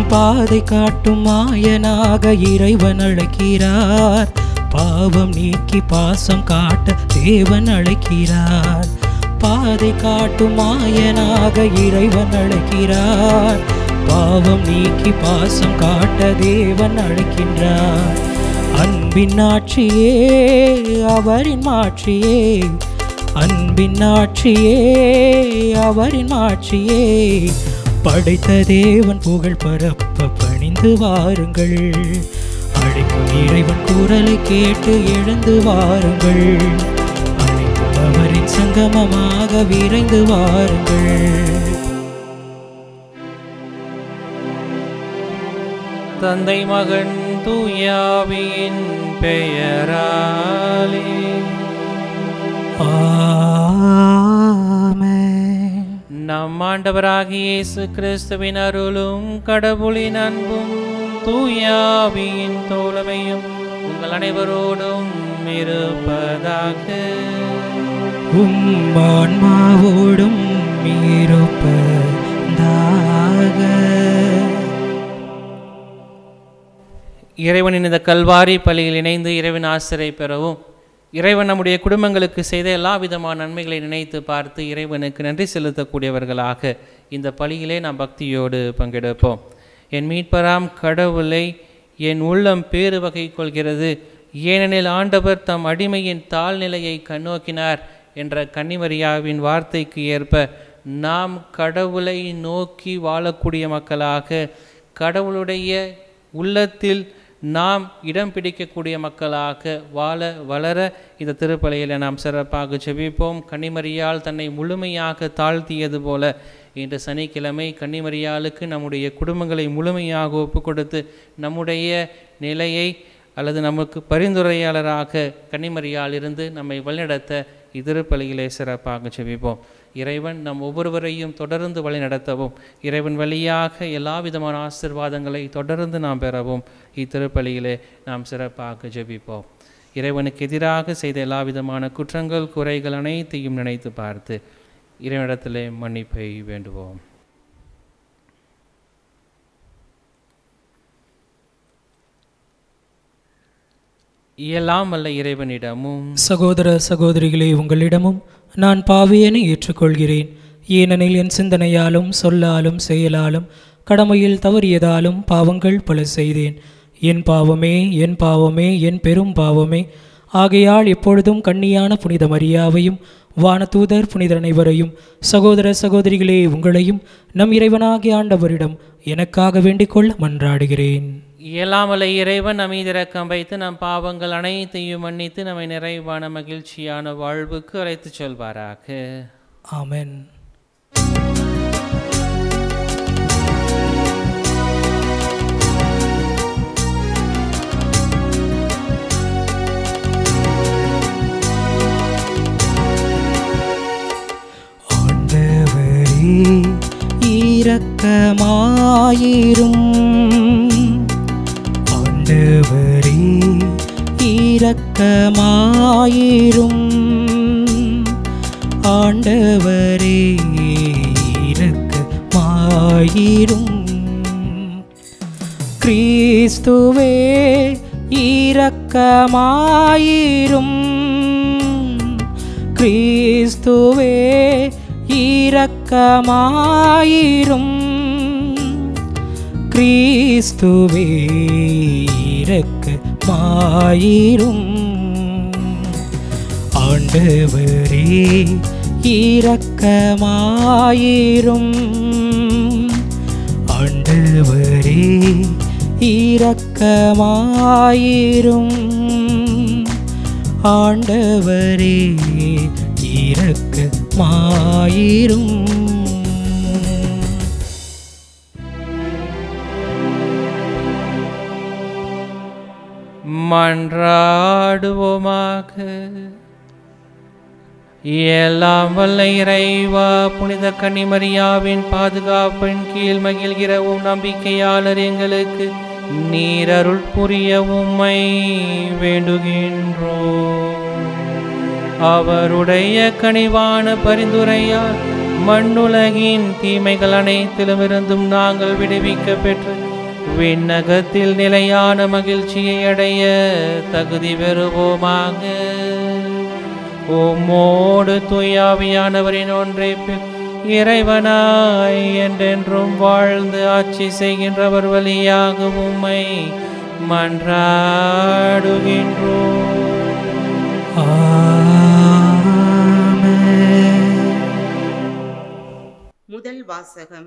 பாதை காட்டும் மாயனாக இறைவன் அழைக்கிறார் பாவம் நீக்கி பாசம் காட்ட தேவன் அழைக்கிறார் பாதை காட்டும் மாயனாக இறைவன் அழைக்கிறார் பாவம் நீக்கி பாசம் காட்ட தேவன் அழைக்கின்றார் அன்பின் ஆட்சியே அவரின் மாட்சியே அன்பின் ஆட்சியே அவரின் மாட்சியே படைத்த தேவன் புகழ் பரப்ப பணிந்து வாருங்கள் அழைக்கும் இறைவன் குரலை கேட்டு எழுந்து வாருங்கள் அழைக்கும் அவரின் சங்கமமாக விரைந்து வாருங்கள் தந்தை மகன் தூயாவியின் பெயராலே ஆமென் நம் ஆண்டவராகிய இயேசு கிறிஸ்துவின் அருளும் கடவுளின் அன்பும் தூயாவியின் தோழமையும் உங்கள் அனைவரோடும் இருப்பதாக உம் ஆன்மாவோடும் இருப்பதாக இறைவனின் இந்த கல்வாரி பள்ளியில் இணைந்து இறைவன் ஆசிரியை பெறவும் இறைவன் நம்முடைய குடும்பங்களுக்கு செய்த எல்லா விதமான நன்மைகளை நினைத்து பார்த்து இறைவனுக்கு நன்றி செலுத்தக்கூடியவர்களாக இந்த பலியிலே நாம் பக்தியோடு பங்கெடுப்போம் என் மீட்பராம் கடவுளை என் உள்ளம் பேறு வகை கொள்கிறது ஏனெனில் ஆண்டவர் தம் அடிமையின் தாழ்நிலையை கண்ணோக்கினார் என்ற கன்னிமரியாவின் வார்த்தைக்கு ஏற்ப நாம் கடவுளை நோக்கி வாழக்கூடிய மக்களாக கடவுளுடைய உள்ளத்தில் நாம் இடம் பிடிக்கக்கூடிய மக்களாக வாழ வளர இந்த திருப்பலியில் நாம் சிறப்பாக செபிப்போம் கன்னிமரியால் தன்னை முழுமையாக தாழ்த்தியது போல இன்று சனிக்கிழமை கன்னிமரியாளுக்கு நம்முடைய குடும்பங்களை முழுமையாக ஒப்பு கொடுத்து நம்முடைய நிலையை அல்லது நமக்கு பரிந்துரையாளராக கன்னிமரியால் இருந்து நம்மை வழிநடத்த இத்திருப்பலியிலே சிறப்பாக செபிப்போம் இறைவன் நம் ஒவ்வொருவரையும் தொடர்ந்து வழிநடத்தவும் இறைவன் வழியாக எல்லா விதமான ஆசிர்வாதங்களை தொடர்ந்து நாம் பெறவும் இத்திருப்பலியிலே நாம் சிறப்பாக ஜெபிப்போம் இறைவனுக்கு எதிராக செய்த எல்லா விதமான குற்றங்கள் குறைகள் அனைத்தையும் நினைத்து பார்த்து இறைவனிடத்திலே மன்னிப்பை வேண்டுவோம் இயலாம் வல்ல இறைவனிடமும் சகோதர சகோதரிகளே உங்களிடமும் நான் பாவியனை ஏற்றுக்கொள்கிறேன் ஏனெனில் என் சிந்தனையாலும் சொல்லாலும் செயலாலும் கடமையில் தவறியதாலும் பாவங்கள் பல செய்தேன் என் பாவமே என் பாவமே என் பெரும் பாவமே ஆகையால் எப்பொழுதும் கண்ணியான புனித மரியாவையும் வானதூதர் புனிதர் அனைவரையும் சகோதர சகோதரிகளே உங்களையும் நம் இறைவனாகிய ஆண்டவரிடம் எனக்காக வேண்டிக் கொள்ள மன்றாடுகிறேன் இயலாமலை இறைவன் அமைதிரக்கம் வைத்து நம் பாவங்கள் அனைத்தையும் மன்னித்து நம்மை நிறைவான மகிழ்ச்சியான வாழ்வுக்கு அழைத்துச் செல்வாராக ஆமென் ஆண்டவரே இரக்கமாயிரும் ஆண்டவரே இரக்கமாயிரும் ஆண்டவரே இரக்கமாயிரும் கிறிஸ்துவே இரக்கமாயிரும் கிறிஸ்துவே இரக்கமாயிரும் கிறிஸ்துவே இரக்கமாயிரும் ஆண்டவரே இரக்கமாயிரும் ஆண்டவரே இரக்கமாயிரும் ஆண்டவரே இரக்கமாயிரும் மன்றாடுவோமாக எல்லாம் வல்ல இறைவா புனித கன்னிமரியாவின் பாதுகாப்பின் கீழ் மகிழ்கிற உம் நம்பிக்கையாளர் எங்களுக்கு நீர் அருள் புரிய உம்மை வேண்டுகின்றோம் அவருடைய கனிவான பரிந்துரையால் மண்ணுலகின் தீமைகள் அனைத்திலுமிருந்தும் நாங்கள் விடுவிக்க பெற்று விண்ணகத்தில் நிலையான மகிழ்ச்சியை அடைய தகுதி பெறுவோமாக உம்மோடு தூயாவியானவரின் ஒன்றை இறைவனாய் என்றென்றும் வாழ்ந்து ஆட்சி செய்கின்றவர் வழியாக உம்மை மன்றாடுகின்றோம் முதல் வாசகம்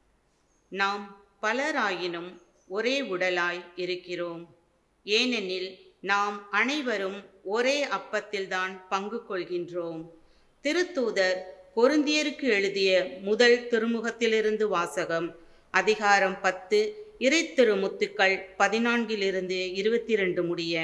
நாம் பலராயினும் ஒரே உடலாய் இருக்கிறோம் ஏனெனில் நாம் அனைவரும் ஒரே அப்பத்தில்தான் பங்கு கொள்கின்றோம் திருத்தூதர் கொருந்தியருக்கு எழுதிய முதல் திருமுகத்திலிருந்து வாசகம் அதிகாரம் பத்து இறை திருமுத்துக்கள் பதினான்கிலிருந்து இருபத்தி ரெண்டு முடிய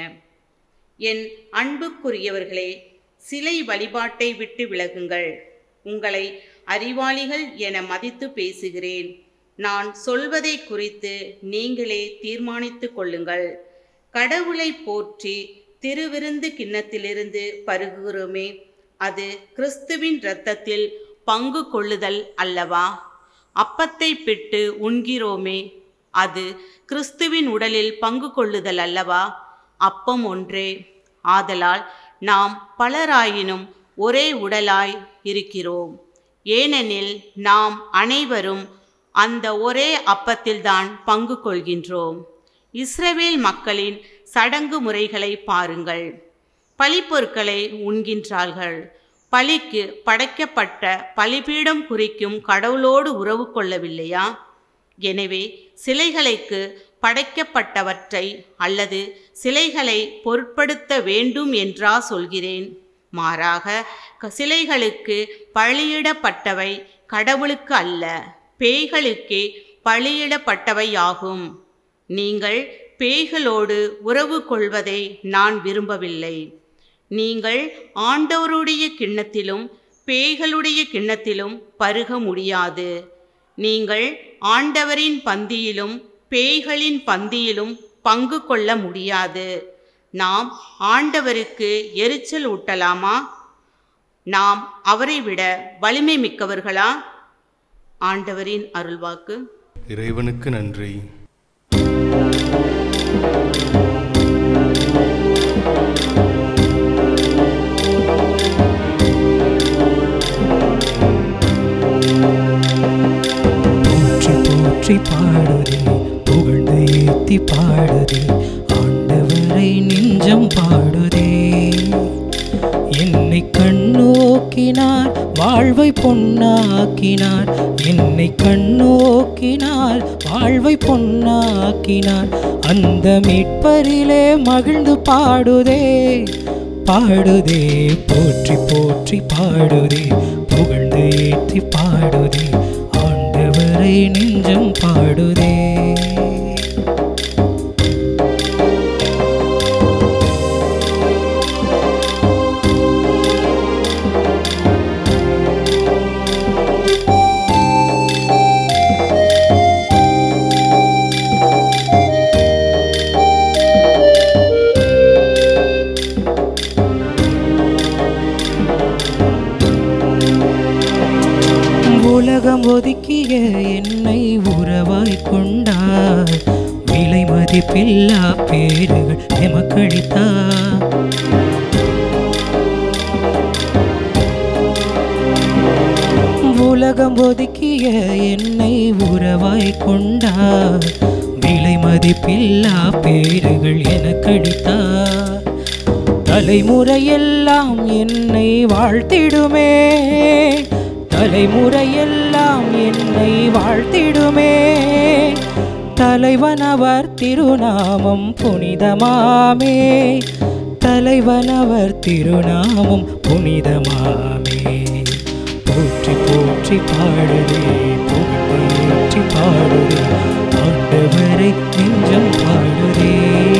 என் அன்புக்குரியவர்களே சிலை வழிபாட்டை விட்டு விலகுங்கள் உங்களை அறிவாளிகள் என மதித்து பேசுகிறேன் நான் சொல்வதை குறித்து நீங்களே தீர்மானித்துக் கொள்ளுங்கள் கடவுளை போற்றி திருவிருந்து கிண்ணத்திலிருந்து பருகுகிறோமே அது கிறிஸ்துவின் இரத்தத்தில் பங்கு கொள்ளுதல் அல்லவா அப்பத்தை பிட்டு உண்கிறோமே அது கிறிஸ்துவின் உடலில் பங்கு கொள்ளுதல் அல்லவா அப்பம் ஒன்றே ஆதலால் நாம் பலராயினும் ஒரே உடலாய் இருக்கிறோம் ஏனெனில் நாம் அனைவரும் அந்த ஒரே அப்பத்தில்தான் பங்கு கொள்கின்றோம் இஸ்ரவேல் மக்களின் சடங்கு முறைகளை பாருங்கள் பலிப்பொருட்களை உண்கின்றார்கள் பலிக்கு படைக்கப்பட்ட பலிபீடம் குறிக்கும் கடவுளோடு உறவு கொள்ளவில்லையா எனவே சிலைகளுக்கு படைக்கப்பட்டவற்றை அல்லது சிலைகளை பொருட்படுத்த வேண்டும் என்றா சொல்கிறேன் மாறாக க- சிலைகளுக்கு பலியிடப்பட்டவை கடவுளுக்கு அல்ல பேய்களுக்கே பலியிடப்பட்டவையாகும் நீங்கள் பேய்களோடு உறவு கொள்வதை நான் விரும்பவில்லை நீங்கள் ஆண்டவருடைய கிண்ணத்திலும் பேய்களுடைய கிண்ணத்திலும் பருக முடியாது நீங்கள் ஆண்டவரின் பந்தியிலும் பேய்களின் பந்தியிலும் பங்கு கொள்ள முடியாது நாம் ஆண்டவருக்கு எரிச்சல் ஊட்டலாமா நாம் அவரை விட வலிமை மிக்கவர்களா ஆண்டவரின் அருள்வாக்கு இறைவனுக்கு நன்றி போற்றி போற்றி பாடுதே புகழ்ந்து ஏத்தி பாடுதே ஆண்டவரை நெஞ்சம் பாடுதே என்னை கண்ணோக்கினார் வாழ்வை பொன்னாக்கினார் என்னை கண்ணோக்கினார் வாழ்வை பொன்னாக்கினார் அந்த மீட்பரிலே மகிழ்ந்து பாடுதே பாடுதே போற்றி போற்றி பாடுதே புகழ்ந்து ஏற்றி பாடுதே ஆண்டவரை நெஞ்சம் பாடுதே உலகம் ஒதுக்கிய என்னை உறவாய் கொண்டார் விலை மதிப்பில்லா பேறுகள் எமக்களித்தார் உலகம் ஒதுக்கிய என்னை உறவாய் கொண்டார் விலை மதிப்பில்லா பேறுகள் எனக்களித்தார் தலைமுறையெல்லாம் என்னை வாழ்த்திடுமே தலைமுறையெல்லாம் என்னை வாழ்த்திடுமே தலைவனவர் திருநாமம் புனிதமாமே தலைவனவர் திருநாமம் புனிதமாமே போற்றி போற்றி பாடுதே போற்றி பாடுதே ஆண்டவரை நெஞ்சம் பாடுதே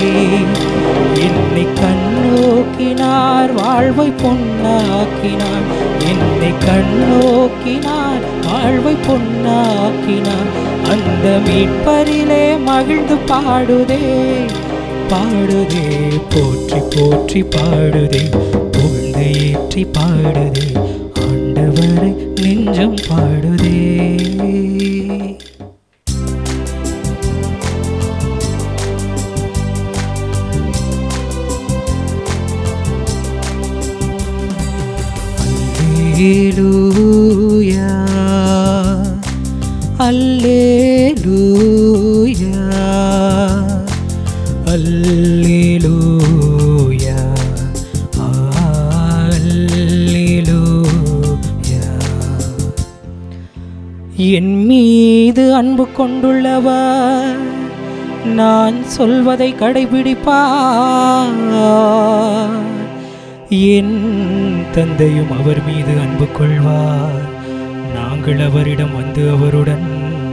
என்னை கண்ணோக்கினார் வாழ்வை பொன்னாக்கினார் என்னை கண்ணோக்கினார் வாழ்வை பொன்னாக்கினார் அந்த மீட்பரிலே மகிழ்ந்து பாடுதே பாடுதே போற்றி போற்றி பாடுதே புகழ்ந்து ஏற்றி பாடுதே ஆண்டவரை நெஞ்சம் பாடுதே அல்லேலூயா அல்லேலூயா அல்லேலூயா என் மீது அன்பு கொண்டுள்ளவர் நான் சொல்வதை கடைபிடிப்பார் என் தந்தையும் அவர் மீது அன்பு கொள்வார் நாங்கள் அவரிடம் வந்து அவருடன்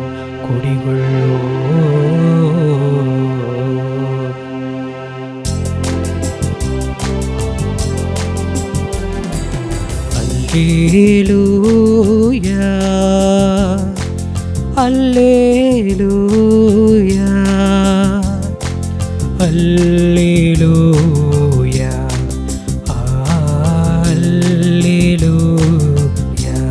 குடிகொள்வோம் அல்லேலூயா அல்லேலூயா அல்லேலூயா அல்லேலூயா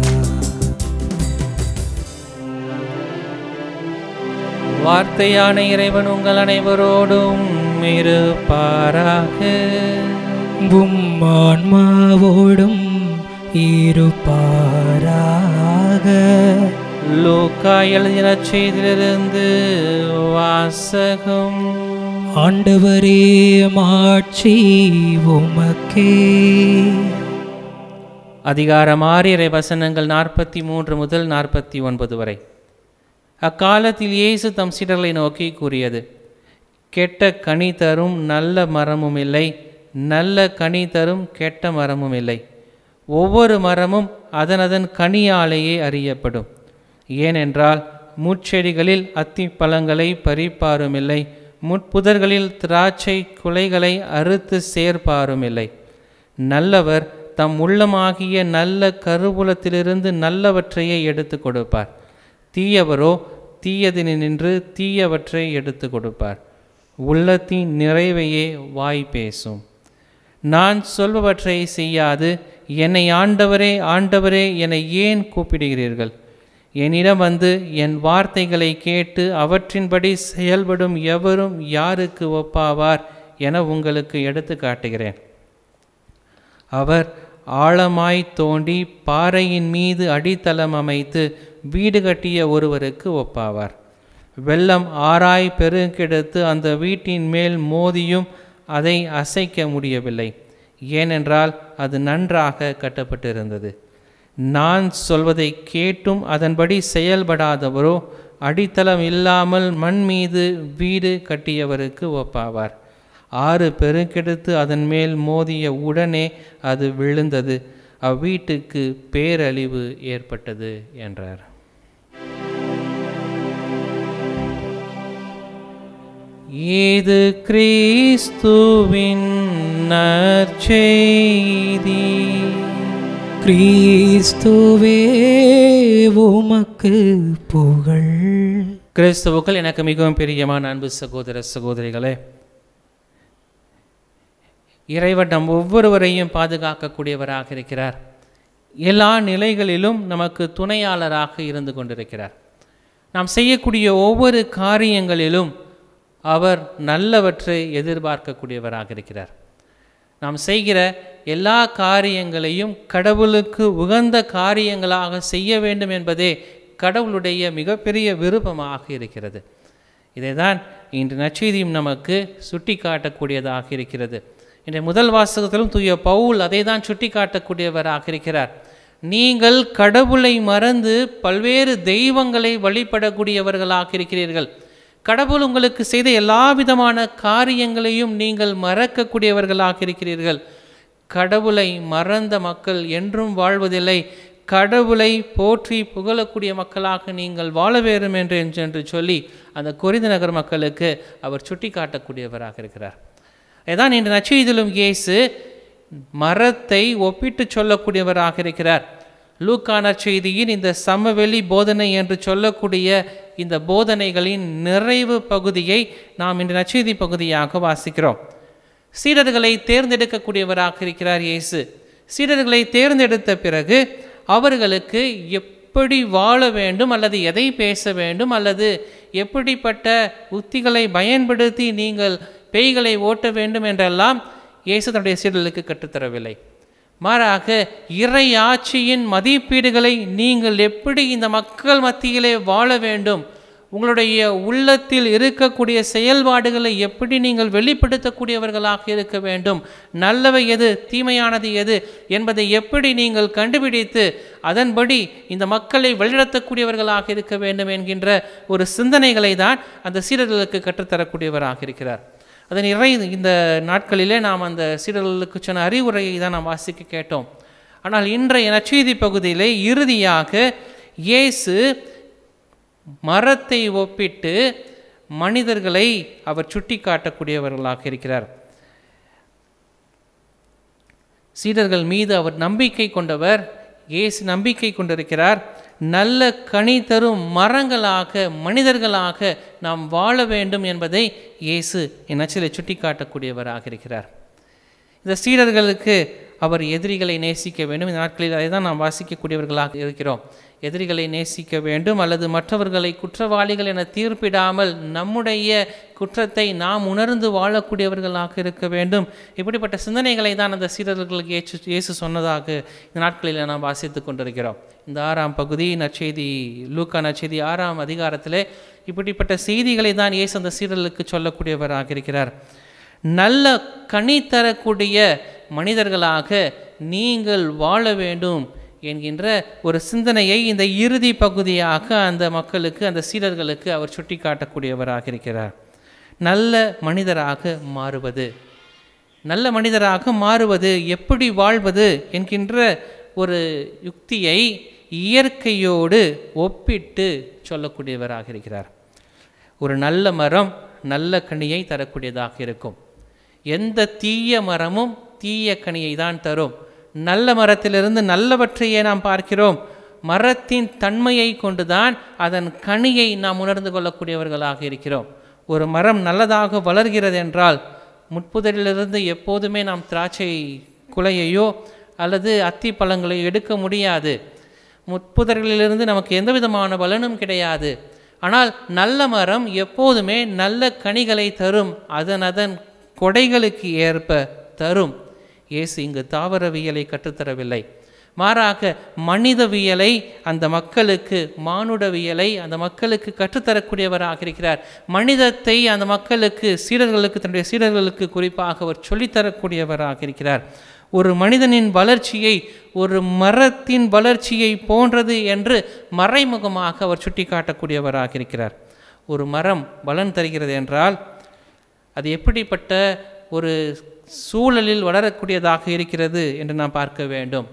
வார்த்தையான இறைவன் உங்கள் அனைவரோடும் இருப்பாராக உம் ஆன்மாவோடும் இருப்பாராக லூக்கா எழுதின செய்திலிருந்து வாசகம் ஆண்டவரே மாட்சி உமக்கே அதிகாரம் ஆறு இறை வசனங்கள் நாற்பத்தி மூன்று முதல் நாற்பத்தி ஒன்பது வரை அக்காலத்தில் இயேசு தம் சீடர்களை நோக்கி கூறியது கெட்ட கனி தரும் நல்ல மரமும் இல்லை நல்ல கனி தரும் கெட்ட மரமும் இல்லை ஒவ்வொரு மரமும் அதனதன் கனியாலேயே அறியப்படும் ஏனென்றால் முட்செடிகளில் அத்திப்பழங்களை பறிப்பாரும் இல்லை முட்புதர்களில் திராட்சை குலைகளை அறுத்து சேர்ப்பாரும் இல்லை நல்லவர் தம் உள்ளமாகிய நல்ல கருவூலத்திலிருந்து நல்லவற்றையே எடுத்து கொடுப்பார் தீயவரோ தீயதினின்று தீயவற்றை எடுத்து கொடுப்பார் உள்ளத்தின் நிறைவையே வாய் பேசும் நான் சொல்பவற்றை செய்யாது என்னை ஆண்டவரே ஆண்டவரே என ஏன் கூப்பிடுகிறீர்கள் என்னிடம் வந்து என் வார்த்தைகளை கேட்டு அவற்றின்படி செயல்படும் எவரும் யாருக்கு ஒப்பாவார் என உங்களுக்கு எடுத்து காட்டுகிறேன் அவர் ஆழமாய் தோண்டி பாறையின் மீது அடித்தளம் அமைத்து வீடு கட்டிய ஒருவருக்கு ஒப்பாவார் வெள்ளம் ஆராய் பெருக்கெடுத்து அந்த வீட்டின் மேல் மோதியும் அதை அசைக்க முடியவில்லை ஏனென்றால் அது நன்றாக கட்டப்பட்டிருந்தது நான் சொல்வதை கேட்டும் அதன்படி செயல்படாதவரோ அடித்தளம் இல்லாமல் மண் மீது வீடு கட்டியவருக்கு ஒப்பாவார் ஆறு பெருக்கெடுத்து அதன் மேல் மோதிய உடனே அது விழுந்தது அவ்வீட்டுக்கு பேரழிவு ஏற்பட்டது என்றார் இது கிறிஸ்துவின் நற்செய்தி கிறிஸ்துவே உமக்கு புகழ் கிறிஸ்துவுக்கள் எனக்கு மிகவும் பிரியமான அன்பு சகோதர சகோதரிகளே இறைவன் நம் ஒவ்வொருவரையும் பாதுகாக்கக்கூடியவராக இருக்கிறார் எல்லா நிலைகளிலும் நமக்கு துணையாளராக இருந்து கொண்டிருக்கிறார் நாம் செய்யக்கூடிய ஒவ்வொரு காரியங்களிலும் அவர் நல்லவற்றை எதிர்பார்க்கக்கூடியவராக இருக்கிறார் நாம் செய்கிற எல்லா காரியங்களையும் கடவுளுக்கு உகந்த காரியங்களாக செய்ய வேண்டும் என்பதே கடவுளுடைய மிகப்பெரிய விருப்பமாக இருக்கிறது இதைதான் இன்று நற்செய்தியும் நமக்கு சுட்டி காட்டக்கூடியதாக இருக்கிறது இன்றைய முதல் வாசகத்திலும் தூய பவுல் அதை தான் சுட்டி காட்டக்கூடியவராக இருக்கிறார் நீங்கள் கடவுளை மறந்து பல்வேறு தெய்வங்களை வழிபடக்கூடியவர்களாக இருக்கிறீர்கள் கடவுள் உங்களுக்கு செய்த எல்லா விதமான காரியங்களையும் நீங்கள் மறக்கக்கூடியவர்களாக இருக்கிறீர்கள் கடவுளை மறந்த மக்கள் என்றும் வாழ்வதில்லை கடவுளை போற்றி புகழக்கூடிய மக்களாக நீங்கள் வாழ வேண்டும் என்று என்று சொல்லி அந்த கொரிந்த நகர் மக்களுக்கு அவர் சுட்டி காட்டக்கூடியவராக இருக்கிறார் இதான் இன்று நச்செய்திலும் இயேசு மரத்தை ஒப்பிட்டு சொல்லக்கூடியவராக இருக்கிறார் லூக்கா நற்செய்தியின் இந்த சமவெளி போதனை என்று சொல்லக்கூடிய இந்த போதனைகளின் நிறைவு பகுதியை நாம் இன்று நற்செய்தி பகுதியாக வாசிக்கிறோம் சீடர்களை தேர்ந்தெடுக்கக்கூடியவராக இருக்கிறார் இயேசு சீடர்களை தேர்ந்தெடுத்த பிறகு அவர்களுக்கு எப்படி வாழ வேண்டும் அல்லது எதை பேச வேண்டும் அல்லது எப்படிப்பட்ட உத்திகளை பயன்படுத்தி நீங்கள் பேய்களை ஓட்ட வேண்டும் என்றெல்லாம் இயேசு தன்னுடைய சீடர்களுக்கு கற்றுத்தரவில்லை மாறாக இறை ஆட்சியின் மதிப்பீடுகளை நீங்கள் எப்படி இந்த மக்கள் மத்தியிலே வாழ வேண்டும் உங்களுடைய உள்ளத்தில் இருக்கக்கூடிய செயல்பாடுகளை எப்படி நீங்கள் வெளிப்படுத்தக்கூடியவர்களாக இருக்க வேண்டும் நல்லவை எது தீமையானது எது என்பதை எப்படி நீங்கள் கண்டுபிடித்து அதன்படி இந்த மக்களை வழிநடத்தக்கூடியவர்களாக இருக்க வேண்டும் என்கின்ற ஒரு சிந்தனைகளை தான் அந்த சீடர்களுக்கு கற்றுத்தரக்கூடியவராக இருக்கிறார் அதன் இறை இந்த நாட்களிலே நாம் அந்த சீடர்களுக்கு சொன்ன அறிவுரையை தான் நாம் வாசிக்க கேட்டோம் ஆனால் இன்றைய நற்செய்தி பகுதியிலே இறுதியாக இயேசு மரத்தை ஒப்பிட்டு மனிதர்களை அவர் சுட்டி காட்டக்கூடியவர்களாக இருக்கிறார் சீடர்கள் மீது அவர் நம்பிக்கை கொண்டவர் இயேசு நம்பிக்கை கொண்டிருக்கிறார் நல்ல கனி தரும் மரங்களாக மனிதர்களாக நாம் வாழ வேண்டும் என்பதை இயேசு என் நச்சிலை சுட்டி காட்டக்கூடியவராக இருக்கிறார் இந்த சீடர்களுக்கு அவர் எதிரிகளை நேசிக்க வேண்டும் இந்த நாட்களில் அதை தான் நாம் வாசிக்கக்கூடியவர்களாக இருக்கிறோம் எதிரிகளை நேசிக்க வேண்டும் அல்லது மற்றவர்களை குற்றவாளிகள் என தீர்ப்பிடாமல் நம்முடைய குற்றத்தை நாம் உணர்ந்து வாழக்கூடியவர்களாக இருக்க வேண்டும் இப்படிப்பட்ட சிந்தனைகளை தான் அந்த சீடர்களுக்கு ஏற்று இயேசு சொன்னதாக இந்த நாட்களில் நாம் வாசித்து கொண்டிருக்கிறோம் இந்த ஆறாம் பகுதி நற்செய்தி லூக்கா நற்செய்தி ஆறாம் அதிகாரத்திலே இப்படிப்பட்ட செய்திகளை தான் இயேசு அந்த சீடர்களுக்கு சொல்லக்கூடியவராக இருக்கிறார் நல்ல கனி தரக்கூடிய மனிதர்களாக நீங்கள் வாழ வேண்டும் என்கின்ற ஒரு சிந்தனையை இந்த இறுதி பகுதியாக அந்த மக்களுக்கு அந்த சீடர்களுக்கு அவர் சுட்டி காட்டக்கூடியவராக இருக்கிறார் நல்ல மனிதராக மாறுவது நல்ல மனிதராக மாறுவது எப்படி வாழ்வது என்கின்ற ஒரு யுக்தியை இயற்கையோடு ஒப்பிட்டு சொல்லக்கூடியவராக இருக்கிறார் ஒரு நல்ல மரம் நல்ல கனியை தரக்கூடியதாக இருக்கும் எந்த தீய மரமும் தீய கனியை தான் தரும் நல்ல மரத்திலிருந்து நல்லவற்றையே நாம் பார்க்கிறோம் மரத்தின் தன்மையை கொண்டுதான் அதன் கனியை நாம் உணர்ந்து கொள்ளக்கூடியவர்களாக இருக்கிறோம் ஒரு மரம் நல்லதாக வளர்கிறது என்றால் முட்புதரிலிருந்து எப்போதுமே நாம் திராட்சை குலையையோ அல்லது அத்தி பழங்களையோ எடுக்க முடியாது முட்புதர்களிலிருந்து நமக்கு எந்த விதமான பலனும் கிடையாது ஆனால் நல்ல மரம் எப்போதுமே நல்ல கனிகளை தரும் அதன் அதன் கொடைகளுக்கு ஏற்ப தரும் இயேசு இங்கு தாவரவியலை கற்றுத்தரவில்லை மாறாக மனிதவியலை அந்த மக்களுக்கு மானுடவியலை அந்த மக்களுக்கு கற்றுத்தரக்கூடியவராக இருக்கிறார் மனிதத்தை அந்த மக்களுக்கு சீடர்களுக்கு தன்னுடைய சீடர்களுக்கு குறிப்பாக அவர் சொல்லித்தரக்கூடியவராக இருக்கிறார் ஒரு மனிதனின் வளர்ச்சியை ஒரு மரத்தின் வளர்ச்சியை போன்றது என்று மறைமுகமாக அவர் சுட்டிக்காட்டக்கூடியவராக இருக்கிறார் ஒரு மரம் பலன் தருகிறது என்றால் அது எப்படிப்பட்ட ஒரு சூழலில் வளரக்கூடியதாக இருக்கிறது என்று நாம் பார்க்க வேண்டும்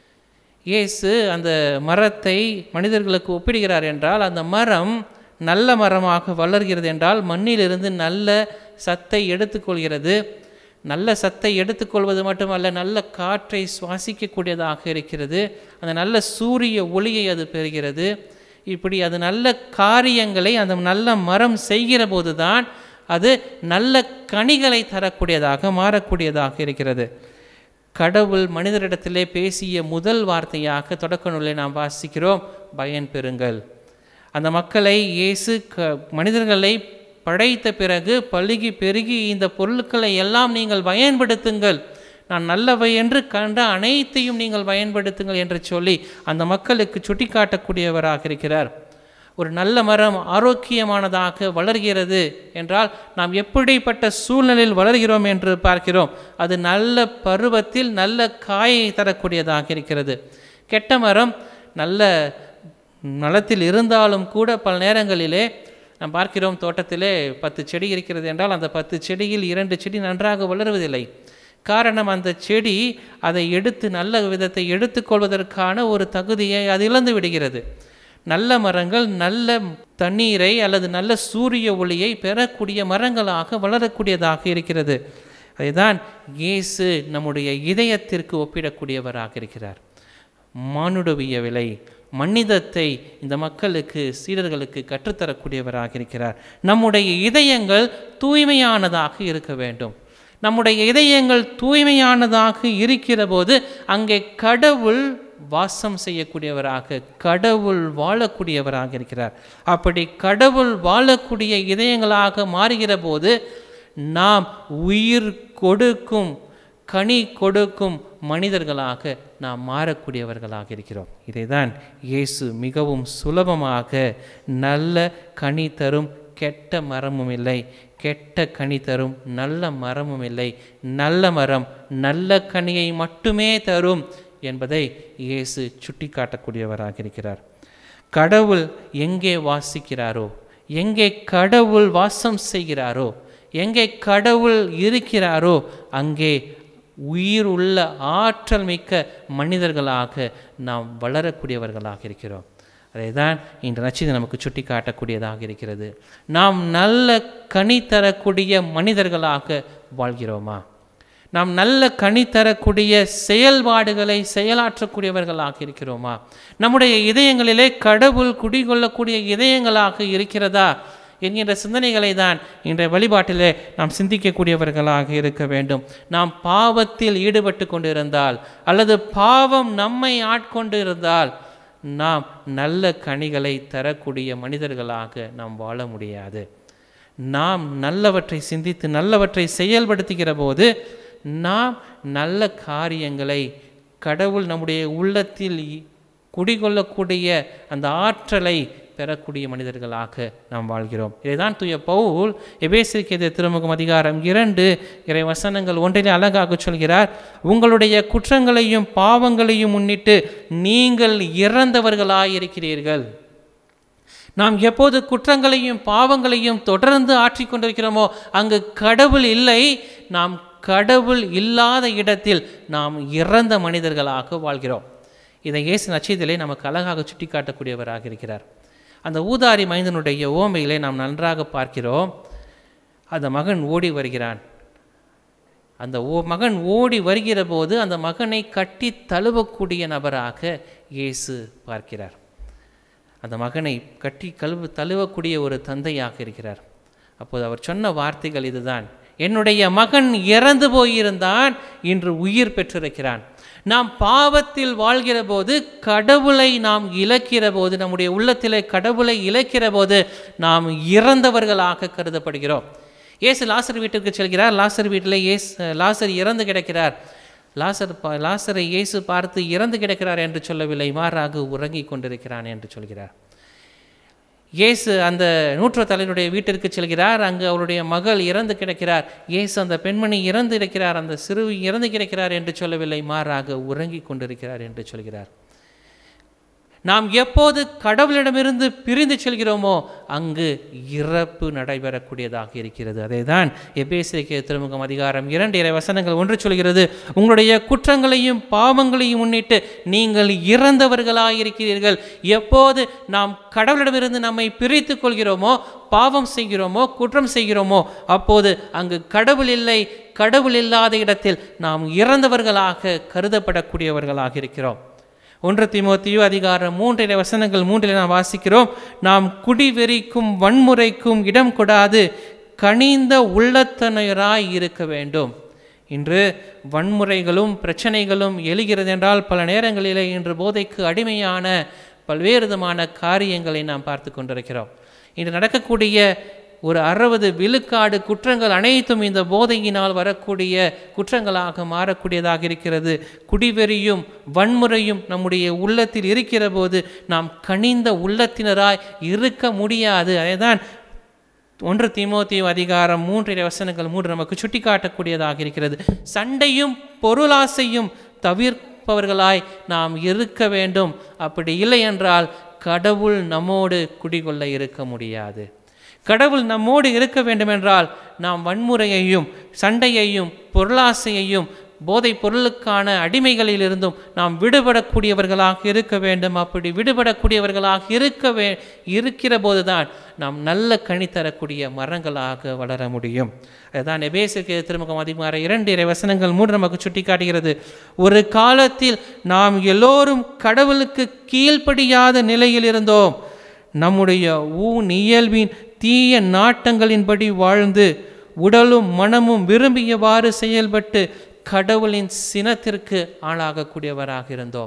இயேசு அந்த மரத்தை மனிதர்களுக்கு ஒப்பிடுகிறார் என்றால் அந்த மரம் நல்ல மரமாக வளர்கிறது என்றால் மண்ணிலிருந்து நல்ல சத்தை எடுத்துக்கொள்கிறது நல்ல சத்தை எடுத்துக்கொள்வது மட்டுமல்ல நல்ல காற்றை சுவாசிக்கக்கூடியதாக இருக்கிறது அந்த நல்ல சூரிய ஒளியை அது பெறுகிறது இப்படி அது நல்ல காரியங்களை அந்த நல்ல மரம் செய்கிற போது தான் அது நல்ல கனிகளை தரக்கூடியதாக மாறக்கூடியதாக இருக்கிறது கடவுள் மனிதரிடத்திலே பேசிய முதல் வார்த்தையாக தொடக்க நூலை நாம் வாசிக்கிறோம் பயன் பெறுங்கள் அந்த மக்களை இயேசு க மனிதர்களை படைத்த பிறகு பழுகி பெருகி இந்த பொருட்களை எல்லாம் நீங்கள் பயன்படுத்துங்கள் நான் நல்லவை என்று கண்ட அனைத்தையும் நீங்கள் பயன்படுத்துங்கள் என்று சொல்லி அந்த மக்களுக்கு சுட்டிக்காட்டக்கூடியவராக இருக்கிறார் ஒரு நல்ல மரம் ஆரோக்கியமானதாக வளர்கிறது என்றால் நாம் எப்படிப்பட்ட சூழ்நிலையில் வளர்கிறோம் என்று பார்க்கிறோம் அது நல்ல பருவத்தில் நல்ல காயை தரக்கூடியதாக இருக்கிறது கெட்ட மரம் நல்ல நலத்தில் இருந்தாலும் கூட பல நேரங்களிலே நாம் பார்க்கிறோம் தோட்டத்திலே பத்து செடி இருக்கிறது என்றால் அந்த பத்து செடியில் இரண்டு செடி நன்றாக வளருவதில்லை காரணம் அந்த செடி அதை எடுத்து நல்ல விதத்தை எடுத்துக்கொள்வதற்கான ஒரு தகுதியை அது இழந்து விடுகிறது நல்ல மரங்கள் நல்ல தண்ணீரை அல்லது நல்ல சூரிய ஒளியை பெறக்கூடிய மரங்களாக வளரக்கூடியதாக இருக்கிறது அதைதான் இயேசு நம்முடைய இதயத்திற்கு ஒப்பிடக்கூடியவராக இருக்கிறார் மானுடவியவிலை மனிதத்தை இந்த மக்களுக்கு சீடர்களுக்கு கற்றுத்தரக்கூடியவராக இருக்கிறார் நம்முடைய இதயங்கள் தூய்மையானதாக இருக்க வேண்டும் நம்முடைய இதயங்கள் தூய்மையானதாக இருக்கிற போது அங்கே கடவுள் வாசம் செய்யக்கூடியவராக கடவுள் வாழக்கூடியவராக இருக்கிறார் அப்படி கடவுள் வாழக்கூடிய இதயங்களாக மாறுகிற போது நாம் உயிர் கொடுக்கும் கனி கொடுக்கும் மனிதர்களாக நாம் மாறக்கூடியவர்களாக இருக்கிறோம் இதைதான் இயேசு மிகவும் சுலபமாக நல்ல கனி தரும் கெட்ட மரமும் இல்லை கெட்ட கனி தரும் நல்ல மரமும் இல்லை நல்ல மரம் நல்ல கனியை மட்டுமே தரும் என்பதை இயேசு சுட்டிக்காட்டக்கூடியவராக இருக்கிறார் கடவுள் எங்கே வாசிக்கிறாரோ எங்கே கடவுள் வாசம் செய்கிறாரோ எங்கே கடவுள் இருக்கிறாரோ அங்கே உயிர் உள்ள ஆற்றல் மிக்க மனிதர்களாக நாம் வளரக்கூடியவர்களாக இருக்கிறோம் அதை தான் இன்று நச்சிது நமக்கு சுட்டி காட்டக்கூடியதாக இருக்கிறது நாம் நல்ல கனி தரக்கூடிய மனிதர்களாக வாழ்கிறோமா நாம் நல்ல கனி தரக்கூடிய செயல்பாடுகளை செயலாற்றக்கூடியவர்களாக இருக்கிறோமா நம்முடைய இதயங்களிலே கடவுள் குடிகொள்ளக்கூடிய இதயங்களாக இருக்கிறதா என்கின்ற சிந்தனைகளை தான் இன்றைய வழிபாட்டிலே நாம் சிந்திக்கக்கூடியவர்களாக இருக்க வேண்டும் நாம் பாவத்தில் ஈடுபட்டு கொண்டிருந்தால் அல்லது பாவம் நம்மை ஆட்கொண்டு இருந்தால் நாம் நல்ல கனிகளை தரக்கூடிய மனிதர்களாக நாம் வாழ முடியாது நாம் நல்லவற்றை சிந்தித்து நல்லவற்றை செயல்படுத்துகிற போது நாம் நல்ல காரியங்களை கடவுள் நம்முடைய உள்ளத்தில் குடிகொள்ளக்கூடிய அந்த ஆற்றலை பெறக்கூடிய மனிதர்களாக நாம் வாழ்கிறோம் இதைதான் தூய பவுல் எபேசிற்கு திருமுகம் அதிகாரம் இரண்டு இறை வசனங்கள் ஒன்றிலே அழகாக சொல்கிறார் உங்களுடைய குற்றங்களையும் பாவங்களையும் முன்னிட்டு நீங்கள் இறந்தவர்களாயிருக்கிறீர்கள் நாம் எப்போது குற்றங்களையும் பாவங்களையும் தொடர்ந்து ஆற்றிக் கொண்டிருக்கிறோமோ அங்கு கடவுள் இல்லை நாம் கடவுள் இல்லாத இடத்தில் நாம் இறந்த மனிதர்களாக வாழ்கிறோம் இதை இயேசு நச்சயத்திலே நமக்கு அழகாக சுட்டிக்காட்டக்கூடியவராக இருக்கிறார் அந்த ஊதாரி மைந்தனுடைய ஓமையிலே நாம் நன்றாக பார்க்கிறோம் அந்த மகன் ஓடி வருகிறான் அந்த ஓ மகன் ஓடி வருகிற போது அந்த மகனை கட்டி தழுவக்கூடிய நபராக இயேசு பார்க்கிறார் அந்த மகனை கட்டி கழுவு தழுவக்கூடிய ஒரு தந்தையாக இருக்கிறார் அப்போது அவர் சொன்ன வார்த்தைகள் இதுதான் என்னுடைய மகன் இறந்து போயிருந்தான் இன்று உயிர் பெற்றிருக்கிறான் நாம் பாவத்தில் வாழ்கிற போது கடவுளை நாம் இழக்கிற போது நம்முடைய உள்ளத்திலே கடவுளை இழக்கிற போது நாம் இறந்தவர்களாக கருதப்படுகிறோம் இயேசு லாசர் வீட்டிற்கு செல்கிறார் லாசர் வீட்டில் இயேசு லாசர் இறந்து கிடக்கிறார் லாசர் பா லாசரை இயேசு பார்த்து இறந்து கிடக்கிறார் என்று சொல்லவில்லை மாறாக உறங்கிக் கொண்டிருக்கிறான் என்று சொல்கிறார் இயேசு அந்த நூற்று தலைவனுடைய வீட்டிற்கு செல்கிறார் அங்கு அவருடைய மகள் இறந்து கிடக்கிறார் இயேசு அந்த பெண்மணி இறந்து இருக்கிறார் அந்த சிறுவி இறந்து கிடக்கிறார் என்று சொல்லவில்லை மாறாக உறங்கிக் கொண்டிருக்கிறார் என்று சொல்கிறார் நாம் எப்போது கடவுளிடமிருந்து பிரிந்து செல்கிறோமோ அங்கு இறப்பு நடைபெறக்கூடியதாக இருக்கிறது அதே தான் எபேசிய திருமுகம் அதிகாரம் இரண்டு இறை வசனங்கள் ஒன்று சொல்கிறது உங்களுடைய குற்றங்களையும் பாவங்களையும் முன்னிட்டு நீங்கள் இறந்தவர்களாயிருக்கிறீர்கள் எப்போது நாம் கடவுளிடமிருந்து நம்மை பிரித்து கொள்கிறோமோ பாவம் செய்கிறோமோ குற்றம் செய்கிறோமோ அப்போது அங்கு கடவுள் இல்லை கடவுள் இல்லாத இடத்தில் நாம் இறந்தவர்களாக கருதப்படக்கூடியவர்களாக இருக்கிறோம் ஒன்று திமோத்தியோ அதிகாரம் மூன்றிலே வசனங்கள் மூன்றிலே நாம் வாசிக்கிறோம் நாம் குடிவெறிக்கும் வன்முறைக்கும் இடம் கொடாது கனிந்த உள்ளத்தனையராய் இருக்க வேண்டும் இன்று வன்முறைகளும் பிரச்சனைகளும் எழுகிறது என்றால் பல நேரங்களிலே இன்று போதைக்கு அடிமையான பல்வேறு விதமான காரியங்களை நாம் பார்த்து கொண்டிருக்கிறோம் இன்று நடக்கக்கூடிய ஒரு அறுபது விழுக்காடு குற்றங்கள் அனைத்தும் இந்த போதையினால் வரக்கூடிய குற்றங்களாக மாறக்கூடியதாக இருக்கிறது குடிவெறியும் வன்முறையும் நம்முடைய உள்ளத்தில் இருக்கிற போது நாம் கனிந்த உள்ளத்தினராய் இருக்க முடியாது அதேதான் ஒன்று தீமோத்திய அதிகாரம் மூன்று வசனங்கள் மூன்று நமக்கு சுட்டி காட்டக்கூடியதாக இருக்கிறது சண்டையும் பொருளாசையும் தவிர்ப்பவர்களாய் நாம் இருக்க வேண்டும் அப்படி இல்லை என்றால் கடவுள் நம்மோடு குடிகொள்ள இருக்க முடியாது கடவுள் நம்மோடு இருக்க வேண்டுமென்றால் நாம் வன்முறையையும் சண்டையையும் பொருளாசையையும் போதைப் பொருளுக்கான அடிமைகளிலிருந்தும் நாம் விடுபடக்கூடியவர்களாக இருக்க வேண்டும் அப்படி விடுபடக்கூடியவர்களாக இருக்க வே இருக்கிற போதுதான் நாம் நல்ல கனி தரக்கூடிய மரங்களாக வளர முடியும் அதுதான் எபேசுக்கு திருமுகம் அதிகார இரண்டு இறை வசனங்கள் மூன்று நமக்கு சுட்டி காட்டுகிறது ஒரு காலத்தில் நாம் எல்லோரும் கடவுளுக்கு கீழ்ப்படியாத நிலையில் இருந்தோம் நம்முடைய ஊன் இயல்பின் தீய நாட்டங்களின்படி வாழ்ந்து உடலும் மனமும் விரும்பியவாறு செயல்பட்டு கடவுளின் சினத்திற்கு ஆளாகக்கூடியவராக இருந்தோம்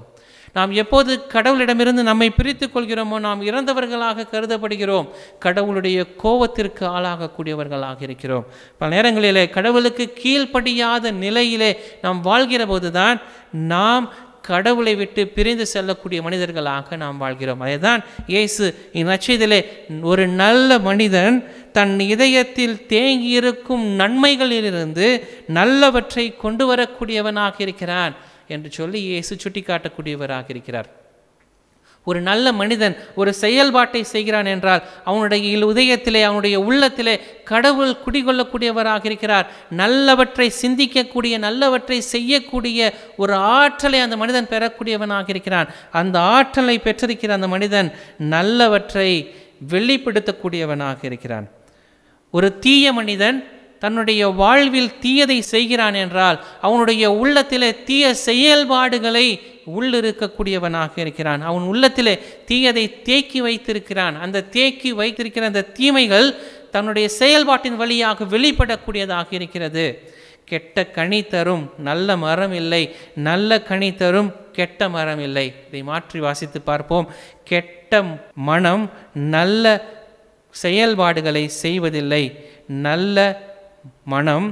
நாம் எப்போது கடவுளிடமிருந்து நம்மை பிரித்து கொள்கிறோமோ நாம் இறந்தவர்களாக கருதப்படுகிறோம் கடவுளுடைய கோபத்திற்கு ஆளாகக்கூடியவர்களாக இருக்கிறோம் பல நேரங்களிலே கடவுளுக்கு கீழ்ப்படியாத நிலையிலே நாம் வாழ்கிற போதுதான் நாம் கடவுளை விட்டு பிரிந்து செல்லக்கூடிய மனிதர்களாக நாம் வாழ்கிறோம் அதேதான் இயேசு இந்நச்சதிலே ஒரு நல்ல மனிதன் தன் இதயத்தில் தேங்கியிருக்கும் நன்மைகளிலிருந்து நல்லவற்றை கொண்டு வரக்கூடியவனாக இருக்கிறான் என்று சொல்லி இயேசு சுட்டிக்காட்டக்கூடியவராக இருக்கிறார் ஒரு நல்ல மனிதன் ஒரு செயல்பாட்டை செய்கிறான் என்றால் அவனுடைய உதயத்திலே அவனுடைய உள்ளத்திலே கடவுள் குடிகொள்ளக்கூடியவராக இருக்கிறார் நல்லவற்றை சிந்திக்கக்கூடிய நல்லவற்றை செய்யக்கூடிய ஒரு ஆற்றலை அந்த மனிதன் பெறக்கூடியவனாக இருக்கிறான் அந்த ஆற்றலை பெற்றிருக்கிற அந்த மனிதன் நல்லவற்றை வெளிப்படுத்தக்கூடியவனாக இருக்கிறான் ஒரு தீய மனிதன் தன்னுடைய வாழ்வில் தீயதை செய்கிறான் என்றால் அவனுடைய உள்ளத்திலே தீய செயல்பாடுகளை உள்ளிருக்கக்கூடியவனாக இருக்கிறான் அவன் உள்ளத்திலே தீயதை தேக்கி வைத்திருக்கிறான் அந்த தேக்கி வைத்திருக்கிற அந்த தீமைகள் தன்னுடைய செயல்பாட்டின் வழியாக வெளிப்படக்கூடியதாக இருக்கிறது கெட்ட கனி தரும் நல்ல மரம் இல்லை நல்ல கனி தரும் கெட்ட மரம் இல்லை இதை மாற்றி வாசித்து பார்ப்போம் கெட்ட மனம் நல்ல செயல்பாடுகளை செய்வதில்லை நல்ல மனம்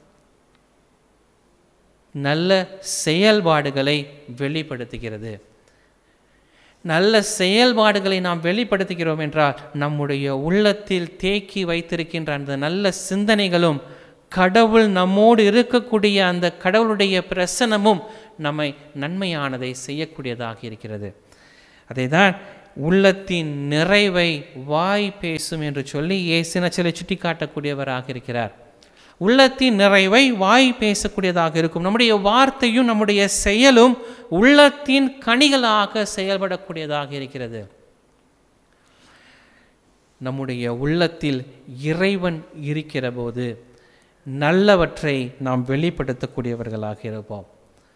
நல்ல செயல்பாடுகளை வெளிப்படுத்துகிறது நல்ல செயல்பாடுகளை நாம் வெளிப்படுத்துகிறோம் என்றால் நம்முடைய உள்ளத்தில் தேக்கி வைத்திருக்கின்ற அந்த நல்ல சிந்தனைகளும் கடவுள் நம்மோடு இருக்கக்கூடிய அந்த கடவுளுடைய பிரசனமும் நம்மை நன்மையானதை செய்யக்கூடியதாக இருக்கிறது அதை தான் உள்ளத்தின் நிறைவை வாய் பேசும் என்று சொல்லி இயேசுன சில சுட்டி காட்டக்கூடியவராக இருக்கிறார் உள்ளத்தின் நிறைவை வாய் பேசக்கூடியதாக இருக்கும் நம்முடைய வார்த்தையும் நம்முடைய செயலும் உள்ளத்தின் கனிகளாக செயல்படக்கூடியதாக இருக்கிறது நம்முடைய உள்ளத்தில் இறைவன் இருக்கிற போது நல்லவற்றை நாம் வெளிப்படுத்தக்கூடியவர்களாக இருப்போம்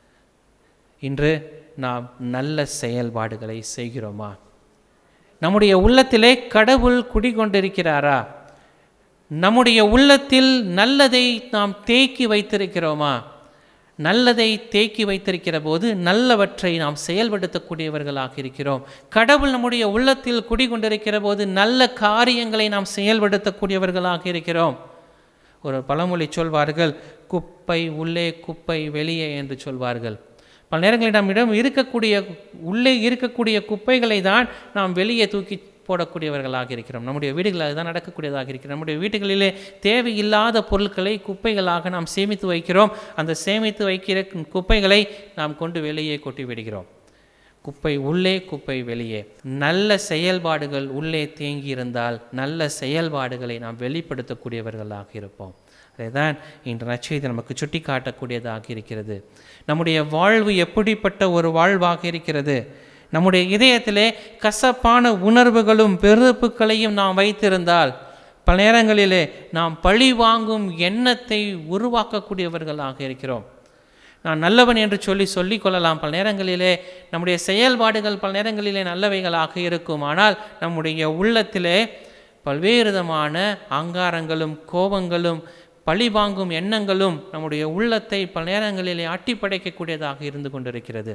இன்று நாம் நல்ல செயல்பாடுகளை செய்கிறோமா நம்முடைய உள்ளத்திலே கடவுள் குடிகொண்டிருக்கிறாரா நம்முடைய உள்ளத்தில் நல்லதை நாம் தேக்கி வைத்திருக்கிறோமா நல்லதை தேக்கி வைத்திருக்கிற போது நல்லவற்றை நாம் செயல்படுத்தக்கூடியவர்களாக இருக்கிறோம் கடவுள் நம்முடைய உள்ளத்தில் குடிகொண்டிருக்கிற போது நல்ல காரியங்களை நாம் செயல்படுத்தக்கூடியவர்களாக இருக்கிறோம் ஒரு பழமொழி சொல்வார்கள் குப்பை உள்ளே குப்பை வெளியே என்று சொல்வார்கள் பல நேரங்களில் நம்மிடம் இருக்கக்கூடிய உள்ளே இருக்கக்கூடிய குப்பைகளை தான் நாம் வெளியே தூக்கி போடக்கூடியவர்களாக இருக்கிறோம் நம்முடைய வீடுகளில் அதுதான் நடக்கக்கூடியதாக இருக்கிறது நம்முடைய வீடுகளிலே தேவையில்லாத பொருட்களை குப்பைகளாக நாம் சேமித்து வைக்கிறோம் அந்த சேமித்து வைக்கிற குப்பைகளை நாம் கொண்டு வெளியே கொட்டி விடுகிறோம் குப்பை உள்ளே குப்பை வெளியே நல்ல செயல்பாடுகள் உள்ளே தேங்கி இருந்தால் நல்ல செயல்பாடுகளை நாம் வெளிப்படுத்தக்கூடியவர்களாக இருப்போம் அதைதான் இன்று நச்செய்தி நமக்கு சுட்டி காட்டக்கூடியதாக இருக்கிறது நம்முடைய வாழ்வு எப்படிப்பட்ட ஒரு வாழ்வாக இருக்கிறது நம்முடைய இதயத்திலே கசப்பான உணர்வுகளும் வெறுப்புகளையும் நாம் வைத்திருந்தால் பல நேரங்களிலே நாம் பழி வாங்கும் எண்ணத்தை உருவாக்கக்கூடியவர்களாக இருக்கிறோம் நான் நல்லவன் என்று சொல்லி சொல்லிக் கொள்ளலாம் பல நேரங்களிலே நம்முடைய செயல்பாடுகள் பல நேரங்களிலே நல்லவைகளாக இருக்கும் ஆனால் நம்முடைய உள்ளத்திலே பல்வேறு விதமான அங்காரங்களும் கோபங்களும் பழி வாங்கும் எண்ணங்களும் நம்முடைய உள்ளத்தை பல நேரங்களிலே ஆட்டி படைக்கக்கூடியதாக இருந்து கொண்டிருக்கிறது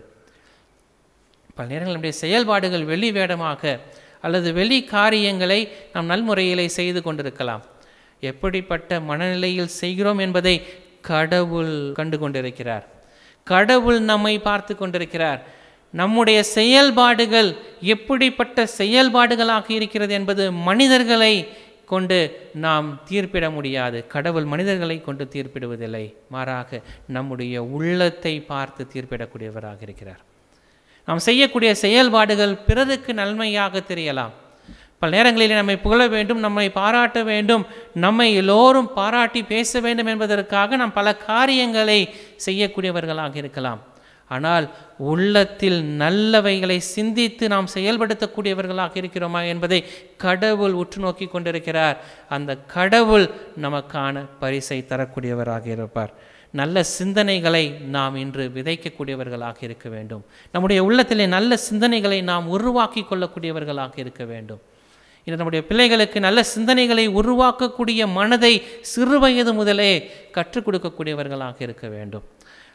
பல நேரங்கள் நம்முடைய செயல்பாடுகள் வெளி வேடமாக அல்லது வெளி காரியங்களை நாம் நல்முறையிலே செய்து கொண்டிருக்கலாம் எப்படிப்பட்ட மனநிலையில் செய்கிறோம் என்பதை கடவுள் கண்டு கொண்டிருக்கிறார் கடவுள் நம்மை பார்த்து கொண்டிருக்கிறார் நம்முடைய செயல்பாடுகள் எப்படிப்பட்ட செயல்பாடுகளாக இருக்கிறது என்பது மனிதர்களை கொண்டு நாம் தீர்ப்பிட முடியாது கடவுள் மனிதர்களை கொண்டு தீர்ப்பிடுவதில்லை மாறாக நம்முடைய உள்ளத்தை பார்த்து தீர்ப்பிடக்கூடியவராக இருக்கிறார் நாம் செய்யக்கூடிய செயல்பாடுகள் பிறருக்கு நன்மையாக தெரியலாம் பல நேரங்களில் நம்மை புகழ வேண்டும் நம்மை பாராட்ட வேண்டும் நம்மை எல்லோரும் பாராட்டி பேச வேண்டும் என்பதற்காக நாம் பல காரியங்களை செய்யக்கூடியவர்களாக இருக்கலாம் ஆனால் உள்ளத்தில் நல்லவைகளை சிந்தித்து நாம் செயல்படுத்தக்கூடியவர்களாக இருக்கிறோமா என்பதை கடவுள் உற்று நோக்கி கொண்டிருக்கிறார் அந்த கடவுள் நமக்கான பரிசை தரக்கூடியவராக இருப்பார் நல்ல சிந்தனைகளை நாம் இன்று விதைக்கக்கூடியவர்களாக இருக்க வேண்டும் நம்முடைய உள்ளத்திலே நல்ல சிந்தனைகளை நாம் உருவாக்கி கொள்ளக்கூடியவர்களாக இருக்க வேண்டும் இன்று நம்முடைய பிள்ளைகளுக்கு நல்ல சிந்தனைகளை உருவாக்கக்கூடிய மனதை சிறுவயது முதலே கற்றுக் கொடுக்கக்கூடியவர்களாக இருக்க வேண்டும்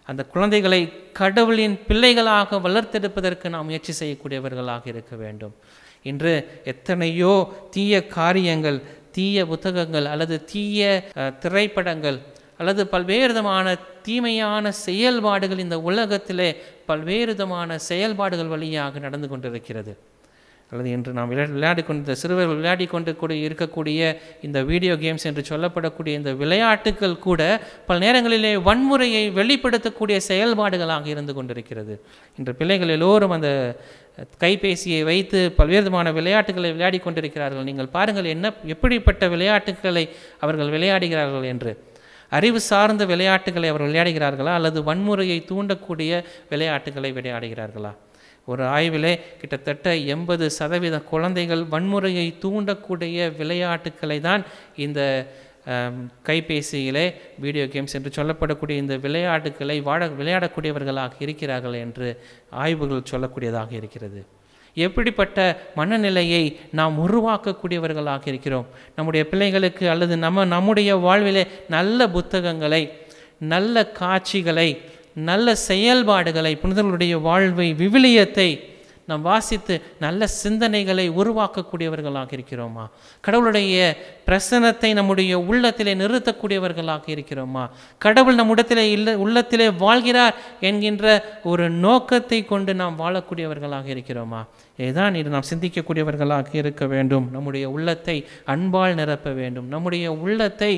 அந்த குழந்தைகளை கடவுளின் பிள்ளைகளாக வளர்த்தெடுப்பதற்கு நாம் முயற்சி செய்யக்கூடியவர்களாக இருக்க வேண்டும் இன்று எத்தனையோ தீய காரியங்கள் தீய புத்தகங்கள் அல்லது தீய அஹ், திரைப்படங்கள் அல்லது பல்வேறு விதமான தீமையான செயல்பாடுகள் இந்த உலகத்திலே பல்வேறு விதமான செயல்பாடுகள் வழியாக நடந்து கொண்டிருக்கிறது அல்லது இன்று நாம் விளையாடி விளையாடி கொண்ட சிறுவர்கள் விளையாடி கொண்டு கூட இருக்கக்கூடிய இந்த வீடியோ கேம்ஸ் என்று சொல்லப்படக்கூடிய இந்த விளையாட்டுகள் கூட பல நேரங்களிலே வன்முறையை வெளிப்படுத்தக்கூடிய செயல்பாடுகளாக இருந்து கொண்டிருக்கிறது இன்று பிள்ளைகள் எல்லோரும் அந்த கைபேசியை வைத்து பல்வேறு விதமான விளையாட்டுகளை விளையாடி கொண்டிருக்கிறார்கள் நீங்கள் பாருங்கள் என்ன எப்படிப்பட்ட விளையாட்டுகளை அவர்கள் விளையாடுகிறார்கள் என்று அறிவு சார்ந்த விளையாட்டுகளை அவர்கள் விளையாடுகிறார்களா அல்லது வன்முறையை தூண்டக்கூடிய விளையாட்டுகளை விளையாடுகிறார்களா ஒரு ஆய்விலே கிட்டத்தட்ட எண்பது சதவீத குழந்தைகள் வன்முறையை தூண்டக்கூடிய விளையாட்டுக்களை தான் இந்த ஆம், கைபேசியிலே வீடியோ கேம்ஸ் என்று சொல்லப்படக்கூடிய இந்த விளையாட்டுகளை வாட விளையாடக்கூடியவர்களாக இருக்கிறார்கள் என்று ஆய்வுகள் சொல்லக்கூடியதாக இருக்கிறது எப்படிப்பட்ட மனநிலையை நாம் உருவாக்கக்கூடியவர்களாக இருக்கிறோம் நம்முடைய பிள்ளைகளுக்கு அல்லது நம்ம நம்முடைய வாழ்விலே நல்ல புத்தகங்களை நல்ல காட்சிகளை நல்ல செயல்பாடுகளை புனிதர்களுடைய வாழ்வை விவிலியத்தை நாம் வாசித்து நல்ல சிந்தனைகளை உருவாக்கக்கூடியவர்களாக இருக்கிறோமா கடவுளுடைய பிரசனத்தை நம்முடைய உள்ளத்திலே நிறுத்தக்கூடியவர்களாக இருக்கிறோமா கடவுள் நம்முடத்திலே இல்ல உள்ளத்திலே வாழ்கிறார் என்கின்ற ஒரு நோக்கத்தை கொண்டு நாம் வாழக்கூடியவர்களாக இருக்கிறோமா இதுதான் இது நாம் சிந்திக்கக்கூடியவர்களாக இருக்க வேண்டும் நம்முடைய உள்ளத்தை அன்பால் நிரப்ப வேண்டும் நம்முடைய உள்ளத்தை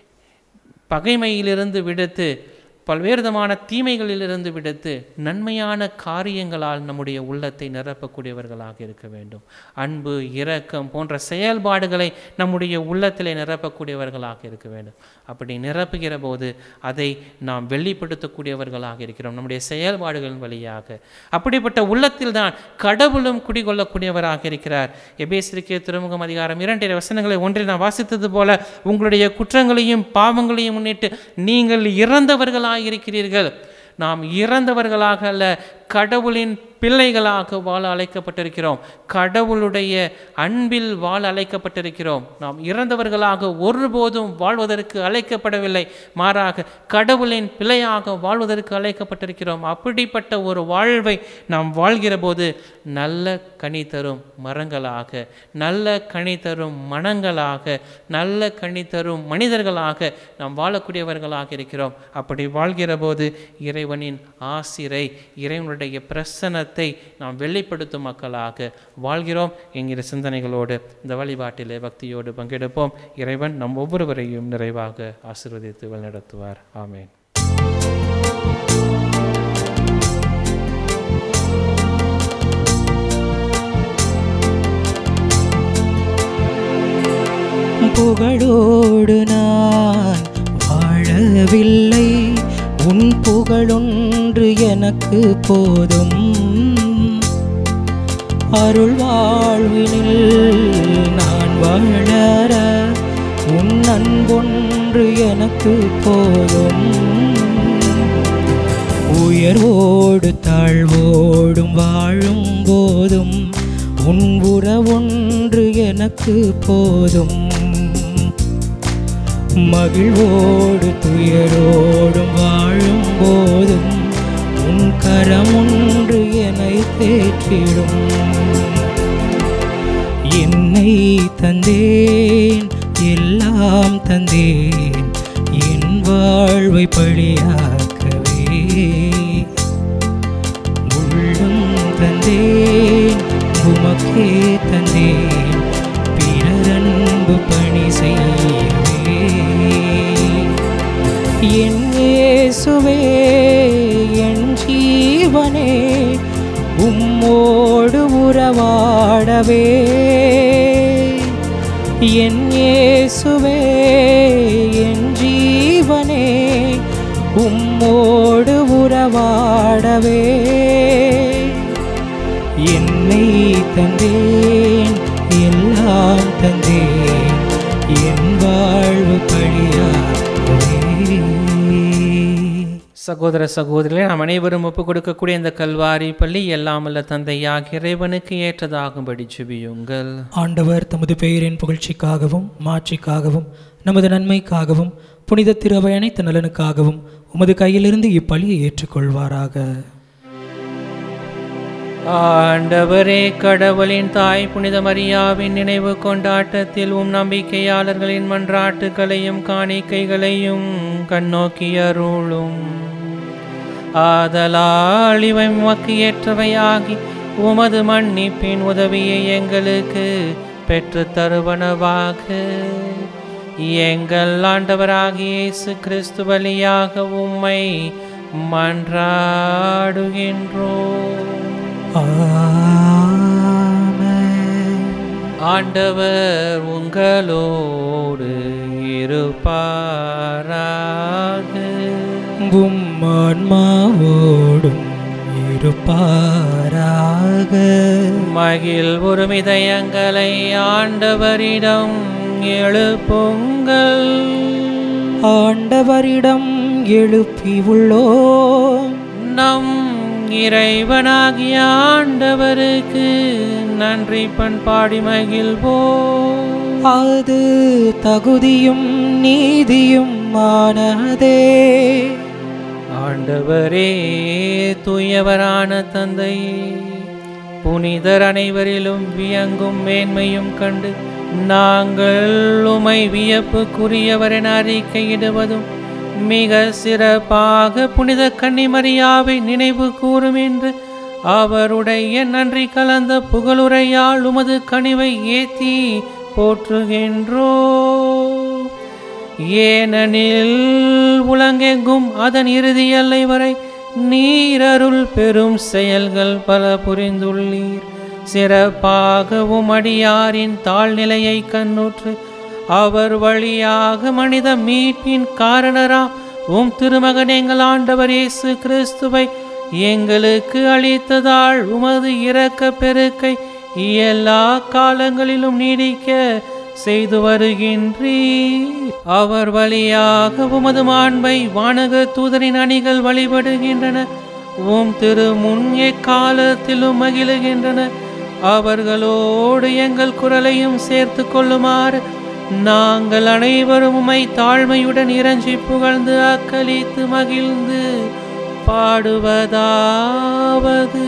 பகைமையிலிருந்து விடுத்து பல்வேறு விதமான தீமைகளிலிருந்து விடுத்து நன்மையான காரியங்களால் நம்முடைய உள்ளத்தை நிரப்பக்கூடியவர்களாக இருக்க வேண்டும் அன்பு இரக்கம் போன்ற செயல்பாடுகளை நம்முடைய உள்ளத்திலே நிரப்பக்கூடியவர்களாக இருக்க வேண்டும் அப்படி நிரப்புகிற போது அதை நாம் வெளிப்படுத்தக்கூடியவர்களாக இருக்கிறோம் நம்முடைய செயல்பாடுகளின் வழியாக அப்படிப்பட்ட உள்ளத்தில் தான் கடவுளும் குடிகொள்ளக்கூடியவராக இருக்கிறார் எபேசிருக்கிய திருமுகம் அதிகாரம் இரண்டரை வசனங்களை ஒன்றில் நான் வாசித்தது போல உங்களுடைய குற்றங்களையும் பாவங்களையும் முன்னிட்டு நீங்கள் இறந்தவர்களாக இருக்கிறீர்கள் நாம் இறந்தவர்களாக அல்ல கடவுளின் பிள்ளைகளாக வாழ அழைக்கப்பட்டிருக்கிறோம் கடவுளுடைய அன்பில் வாழ அழைக்கப்பட்டிருக்கிறோம் நாம் இறந்தவர்களாக ஒருபோதும் வாழ்வதற்கு அழைக்கப்படவில்லை மாறாக கடவுளின் பிள்ளையாக வாழ்வதற்கு அழைக்கப்பட்டிருக்கிறோம் அப்படிப்பட்ட ஒரு வாழ்வை நாம் வாழ்கிற போது நல்ல கனி தரும் மரங்களாக நல்ல கனி தரும் மனங்களாக நல்ல கனி தரும் மனிதர்களாக நாம் வாழக்கூடியவர்களாக இருக்கிறோம் அப்படி வாழ்கிற போது இறைவனின் ஆசிரை இறைவனுடைய பிரசன்னத்தை நாம் வெளிப்படுத்தும் மக்களாக வாழ்கிறோம் என்கிற சிந்தனைகளோடு இந்த வழிபாட்டிலே பக்தியோடு பங்கெடுப்போம் இறைவன் நம் ஒவ்வொருவரையும் நிறைவாக ஆசீர்வதித்து வழிநடத்துவார் ஆமென் புகழோடு நான் வாழவில்லை உன் புகழொன்று எனக்கு போதும் அருள் வாழ்வினில் நான் வாழற உன் அன்பொன்று எனக்கு போதும் உயர்வோடு தாழ்வோடும் வாழும் போதும் உன் உறவொன்று எனக்கு போதும் மகிழ்வோடு துயரோடும் வாழும் போதும் உன் கரம் ஒன்று என்னை தேற்றிடும் என்னை தந்தேன் எல்லாம் தந்தேன் என் வாழ்வை பழியாக்கவே உள்ளும் தந்தேன் உமக்கே தந்தேன் பிறரன்பு பணி செய்யவே என் இயேசுவே என் ஜீவனே உம்மோடு உறவாடவே என் இயேசுவே என் ஜீவனே உம்மோடு உறவாடவே என்னை தந்தேன் எல்லாம் தந்தேன் என் வாழ்வு பழியாகவே சகோதர சகோதரிகளே நாம் அனைவரும் ஒப்புக் கொடுக்கக்கூடிய இந்த கல்வாரி பள்ளி எல்லாமல்ல தந்தையாக இறைவனுக்கு ஏற்றதாகும்படி ஜெபியுங்கள் ஆண்டவர் தமது பெயரின் புகழ்ச்சிக்காகவும் மாட்சிக்காகவும் நமது நன்மைக்காகவும் புனித திருவை அனைத்து நலனுக்காகவும் உமது கையிலிருந்து இப்பலியை ஏற்றுக்கொள்வாராக ஆண்டவரே கடவுளின் தாய் புனித மரியாவின் நினைவு கொண்டாட்டத்தில் உம் நம்பிக்கையாளர்களின் மன்றாட்டுகளையும் காணிக்கைகளையும் கண்ணோக்கி அருளும் ஆதலால் இவை உமக்கு ஏற்றவையாகி உமது மன்னிப்பின் உதவியை எங்களுக்கு பெற்று தருவனவாக எங்கள் ஆண்டவராகிய இயேசு கிறிஸ்து வழியாக உம்மை மன்றாடுகின்றோம் ஆமென். ஆண்டவர் உங்களோடு இருப்பாராக உம் ஆன்மாவோடும் இருப்பாராக மகிழ் ஒருமிதயங்களை ஆண்டவரிடம் எழுப்புங்கள் ஆண்டவரிடம் எழுப்பி உள்ளோம் நம் இறைவனாகிய ஆண்டவருக்கு நன்றி பண்பாடி மகிழ்வோம் அது தகுதியும் நீதியும் ஆனதே ஆண்டவரே தூயவரான தந்தையே புனிதர் அனைவரிலும் வியங்கும் மேன்மையும் கண்டு நாங்கள் உமை வியப்புக்குரியவர் என அறிக்கையிடுவதும் மிக சிறப்பாக புனித கன்னிமரியாவை நினைவு கூறும் என்று அவருடைய நன்றி கலந்த புகழுரையால் உமது கனிவை ஏத்தி போற்றுகின்றோ ஏனெனில் உலகெங்கும் அதன் இறுதி எல்லை வரை நீரருள் பெரும் செயல்கள் பல புரிந்துள்ளீர் சிறப்பாக உமடியாரின் தாழ்நிலையை கண்ணுற்று அவர் வழியாக மனித மீட்பின் காரணரா உம் திருமகன் எங்கள் ஆண்டவர் இயேசு கிறிஸ்துவை எங்களுக்கு அளித்ததால் உமது இரக்க பெருக்கை எல்லா காலங்களிலும் நீடிக்க செய்து வருகின்றீர் அவர் வழியாக உமது மாண்பை வானக தூதரின் அணிகள் வழிபடுகின்றன உம் திரு முன் எக்காலத்திலும் மகிழுகின்றன அவர்களோடு எங்கள் குரலையும் சேர்த்து கொள்ளுமாறு நாங்கள் அனைவரும் உமை தாழ்மையுடன் இறைஞ்சி புகழ்ந்து அக்களித்து மகிழ்ந்து பாடுவதாவது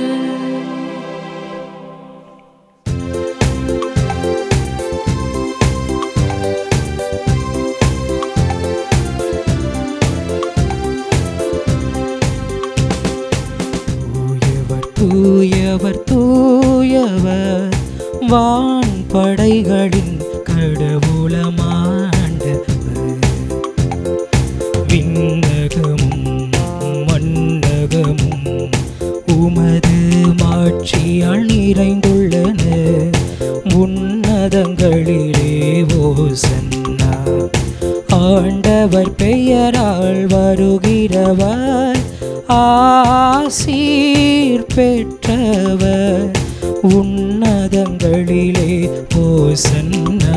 தூயவர் தூயவர் தூயவர் வான் படைகளின் கடவுளமாண்டவர் விண்ணகமும் மன்னகமும் உமது மாட்சியால் நிறைந்துள்ளன உன்னதங்களிலே ஓசன்னா ஆண்டவர் பெயரால் வருகிறவர் ஆசீர் பெற்றவர் உன்னதங்களிலே ஓசன்னா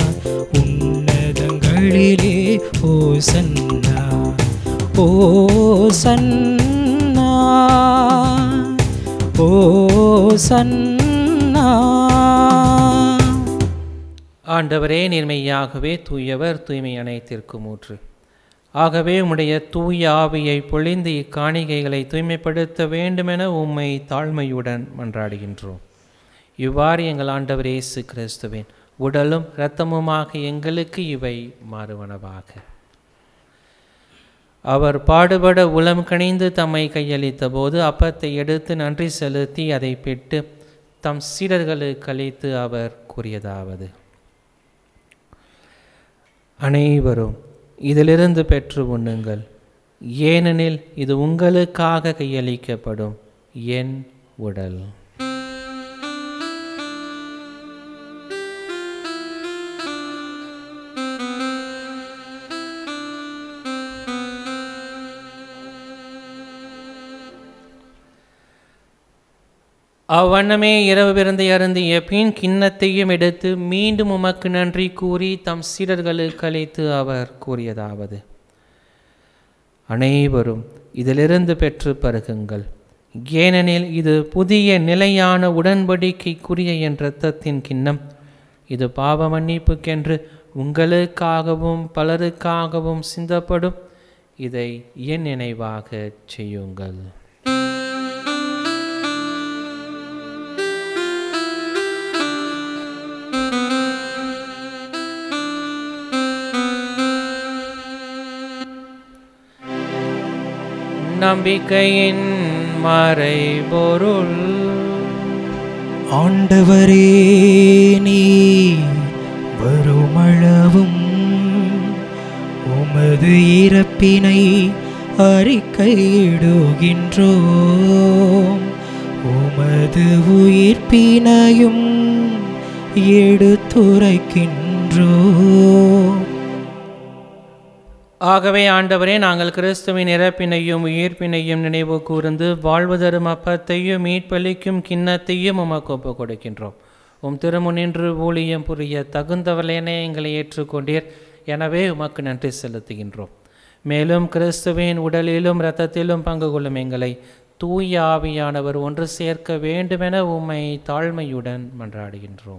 உன்னதங்களிலே ஓசன்னா ஓசன்னா ஓசன்னா ஆண்டவரே நேர்மையாகவே தூயவர் தூய்மை அனைத்திற்கும் ஊற்று ஆகவே உம்முடைய தூய ஆவியை பொழிந்து இக்காணிகைகளை தூய்மைப்படுத்த வேண்டுமென உம்மை தாழ்மையுடன் மன்றாடுகின்றோம் இவ்வாறு எங்கள் ஆண்டவர் இயேசு கிறிஸ்துவின் உடலும் இரத்தமுமாக எங்களுக்கு இவை மாறுவனவாக அவர் பாடுபட உளம் கணிந்து தம்மை கையளித்த போது அப்பத்தை எடுத்து நன்றி செலுத்தி அதை பெற்று தம் சீடர்களுக்கு அளித்து அவர் கூறியதாவது அனைவரும் இதிலிருந்து பெற்று உண்ணுங்கள் ஏனெனில் இது உங்களுக்காக கையளிக்கப்படும் என் உடல் அவ்வண்ணமே இரவு விருந்தை அருந்திய பின் கிண்ணத்தையும் எடுத்து மீண்டும் உமக்கு நன்றி கூறி தம் சீடர்களுக்கு அளித்து அவர் கூறியதாவது அனைவரும் இதிலிருந்து பெற்று பருகுங்கள் ஏனெனில் இது புதிய நிலையான உடன்படிக்கைக்குரிய என் இரத்தத்தின் கிண்ணம் இது பாவ மன்னிப்புக்கென்று உங்களுக்காகவும் பலருக்காகவும் சிந்தப்படும் இதை என் நினைவாக செய்யுங்கள் நம்பிக்கையின் மறைபொருள் ஆண்டவரே நீ வருமளவும் உமது இறப்பினை அறிக்கையிடுகின்றோம் உமது உயிர்ப்பினையும் எடுத்துரைக்கின்றோம் ஆகவே ஆண்டவரே நாங்கள் கிறிஸ்துவின் இறப்பினையும் உயிர்ப்பினையும் நினைவு கூர்ந்து வாழ்வு தரும் அப்பத்தையும் மீட்பளிக்கும் கிண்ணத்தையும் உமக்கு ஒப்புக் கொடுக்கின்றோம் உம் திருமுனின்று ஊழியம் புரிய தகுந்தவளென எங்களை ஏற்றுக்கொண்டீர் எனவே உமக்கு நன்றி செலுத்துகின்றோம் மேலும் கிறிஸ்துவின் உடலிலும் இரத்தத்திலும் பங்கு கொள்ளும் எங்களை தூய ஆவியானவர் ஒன்று சேர்க்க வேண்டுமென உம்மை தாழ்மையுடன் மன்றாடுகின்றோம்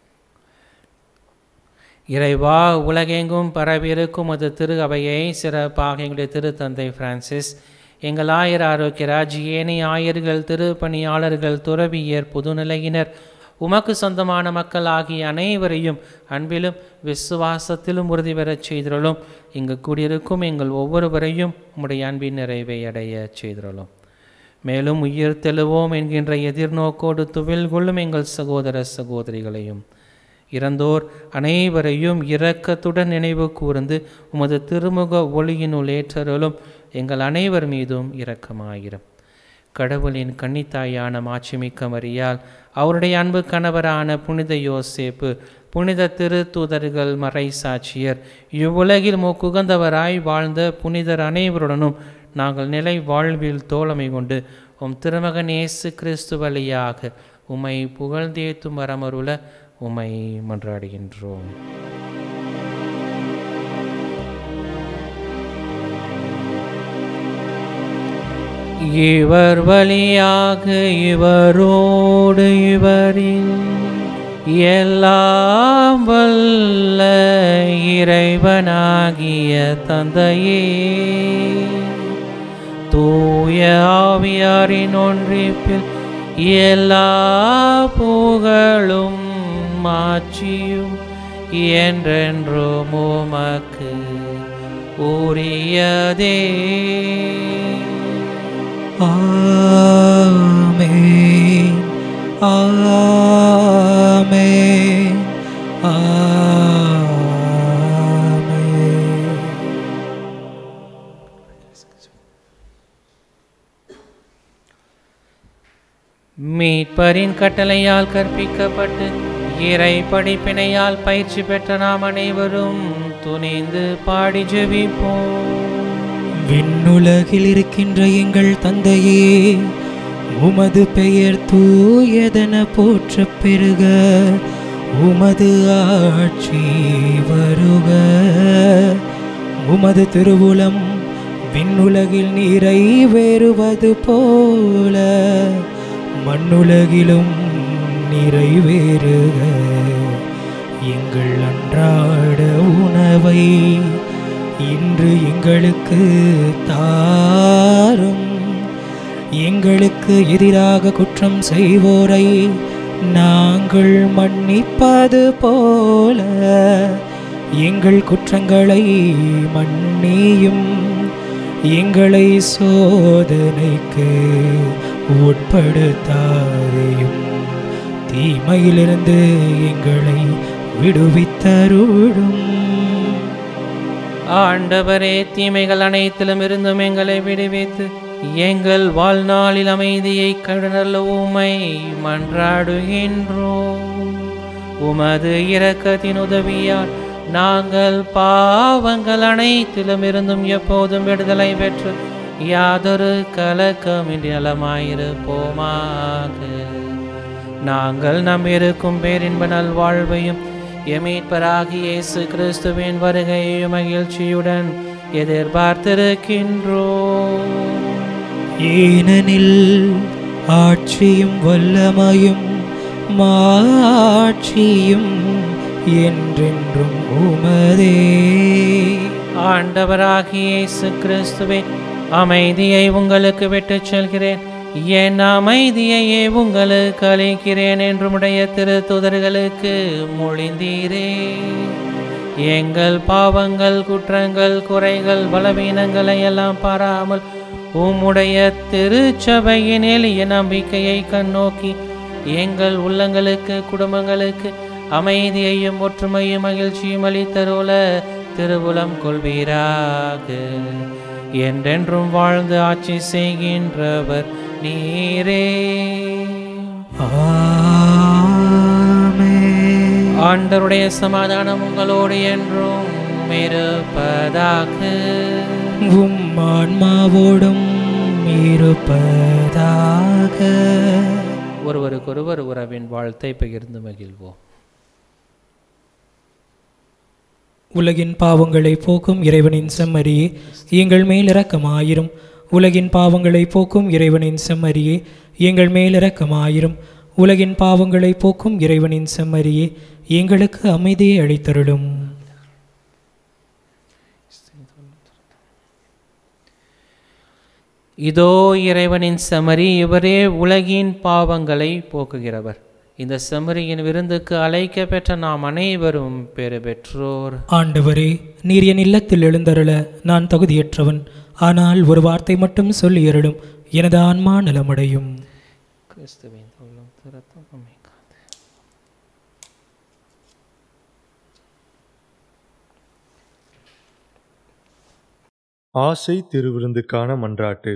இறைவா உலகெங்கும் பரவியிருக்கும் அது திரு அவையை சிறப்பாக எங்களுடைய திருத்தந்தை பிரான்சிஸ் எங்கள் ஆயர் ஆரோக்கியராஜ் ஏனைய ஆயர்கள் திருப்பணியாளர்கள் துறவியர் புதுநிலையினர் உமக்கு சொந்தமான மக்கள் ஆகிய அனைவரையும் அன்பிலும் விசுவாசத்திலும் உறுதி பெறச் செய்திருளும் இங்கு கூடியிருக்கும் எங்கள் ஒவ்வொருவரையும் உம்முடைய அன்பின் நிறைவை அடைய செய்திருளும் மேலும் உயிர் தெழுவோம் என்கின்ற எதிர்நோக்கோடு துவில் கொள்ளும் எங்கள் சகோதர சகோதரிகளையும் இறந்தோர் அனைவரையும் இரக்கத்துடன் நினைவு கூர்ந்து உமது திருமுக ஒளியினுள் ஏற்றருளும் எங்கள் அனைவர் மீதும் இரக்கமாயிரும் கடவுளின் கன்னித்தாயான மாட்சிமிக்க மரியால் அவருடைய அன்பு கணவரான புனித யோசேப்பு புனித திருத்தூதர்கள் மறை சாட்சியர் இவ்வுலகில் மூக்குகந்தவராய் வாழ்ந்த புனிதர் அனைவருடனும் நாங்கள் நிலை வாழ்வில் தோழமை கொண்டு உம் திருமகன் இயேசு கிறிஸ்து வழியாக உம்மை புகழ்ந்தேத்தும் வரமருள உம்மை மன்றாடுகின்றோம் இவர் வழியாக இவரோடு இவரில் எல்லாம் வல்ல இறைவனாகிய தந்தையே தூய ஆவியாரின் ஒன்றிப்பில் எல்லா புகழும் மாட்சியும் என்றென்றும் உமக்கு உரியதே ஆமென் ஆமென் ஆமென் மீட்பரின் கட்டளையால் கற்பிக்கப்பட்டு இறை படிப்பினையால் பயிற்சி பெற்ற நாம் அனைவரும் துணிந்து பாடி ஜெபிப்போம் விண்ணுலகில் இருக்கின்ற எங்கள் தந்தையே உமது பெயர் தூயதென போற்றப் பெறுக உமது ஆட்சி வருக உமது திருவுளம் விண்ணுலகில் நிறைவேறுவது போல மண்ணுலகிலும் நிறைவேறுக எங்கள் அன்றாட உணவை இன்று எங்களுக்கு தாரும் எங்களுக்கு எதிராக குற்றம் செய்வோரை நாங்கள் மன்னிப்பது போல எங்கள் குற்றங்களை மன்னியும் எங்களை சோதனைக்கு உட்படுத்தாதையும் தீமையிலிருந்து எங்களை விடுவித்தருளும் ஆண்டவரே தீமைகள் அனைத்திலும் இருந்தும் எங்களை விடுவித்து எங்கள் வாழ்நாளில் அமைதியை கடனல்ல உமை மன்றாடுகின்றோம் உமது இரக்கத்தின் உதவியால் நாங்கள் பாவங்கள் அனைத்திலும் இருந்தும் எப்போதும் விடுதலை பெற்று யாதொரு கலக்கமின்றி நலமாயிருப்போமாக நாங்கள் நம்பியிருக்கும் பேரின்ப நல்வாழ்வையும் எமீட்பராகி இயேசு கிறிஸ்துவின் வருகையை மகிழ்ச்சியுடன் எதிர்பார்த்திருக்கின்றோம் ஏனெனில் ஆட்சியும் வல்லமையும் மாட்சியும் என்றென்றும் உமதே ஆண்டவராகிய இயேசு கிறிஸ்துவே அமைதியை உங்களுக்கு விட்டுச் செல்கிறேன் என் அமைதியையே உங்களுக்கு அளிக்கிறேன் என்று உடைய திரு தூதர்களுக்கு மொழிந்தீரே எங்கள் பாவங்கள் குற்றங்கள் குறைகள் பலவீனங்களை எல்லாம் பாராமல் உம்முடைய திருச்சபையின் எளிய நம்பிக்கையை கண்ணோக்கி எங்கள் உள்ளங்களுக்கு குடும்பங்களுக்கு அமைதியையும் ஒற்றுமையும் மகிழ்ச்சியும் அளித்தருள திருவுளம் கொள்வீராக என்றென்றும் வாழ்ந்து ஆட்சி செய்கின்றவர் நீரே ஆமென். ஆண்டருடைய சமாதானம் உங்களோடு என்றும் இருப்பதாக உம் ஆன்மாவோடும் இருப்பதாக ஒருவருக்கொருவர் உறவின் வாழ்த்தை பகிர்ந்து மகிழ்வோம் உலகின் பாவங்களை போக்கும் இறைவனின் செம்மறியே எங்கள் மேல் இரக்கமாயிரும் உலகின் பாவங்களை போக்கும் இறைவனின் செம்மறியே எங்கள் மேல் இரக்கமாயிரும் உலகின் பாவங்களை போக்கும் இறைவனின் செம்மறியே எங்களுக்கு அமைதியை அளித்தருளும் இதோ இறைவனின் செமரி இவரே உலகின் பாவங்களை போக்குகிறவர் இந்த செமரியின் விருந்துக்கு அழைக்க பெற்ற நாம் அனைவரும் பெறு பெற்றோர் ஆண்டவரே நீர் என் இல்லத்தில் எழுந்தருள நான் தகுதியற்றவன் ஆனால் ஒரு வார்த்தை மட்டும் சொல்லி அருளும் எனது ஆன்மா நலமடையும் கிறிஸ்துவின் உள்ளம் திறத்தும் நம்மை காத்து. ஆசை திருவிருந்துக்கான மன்றாட்டு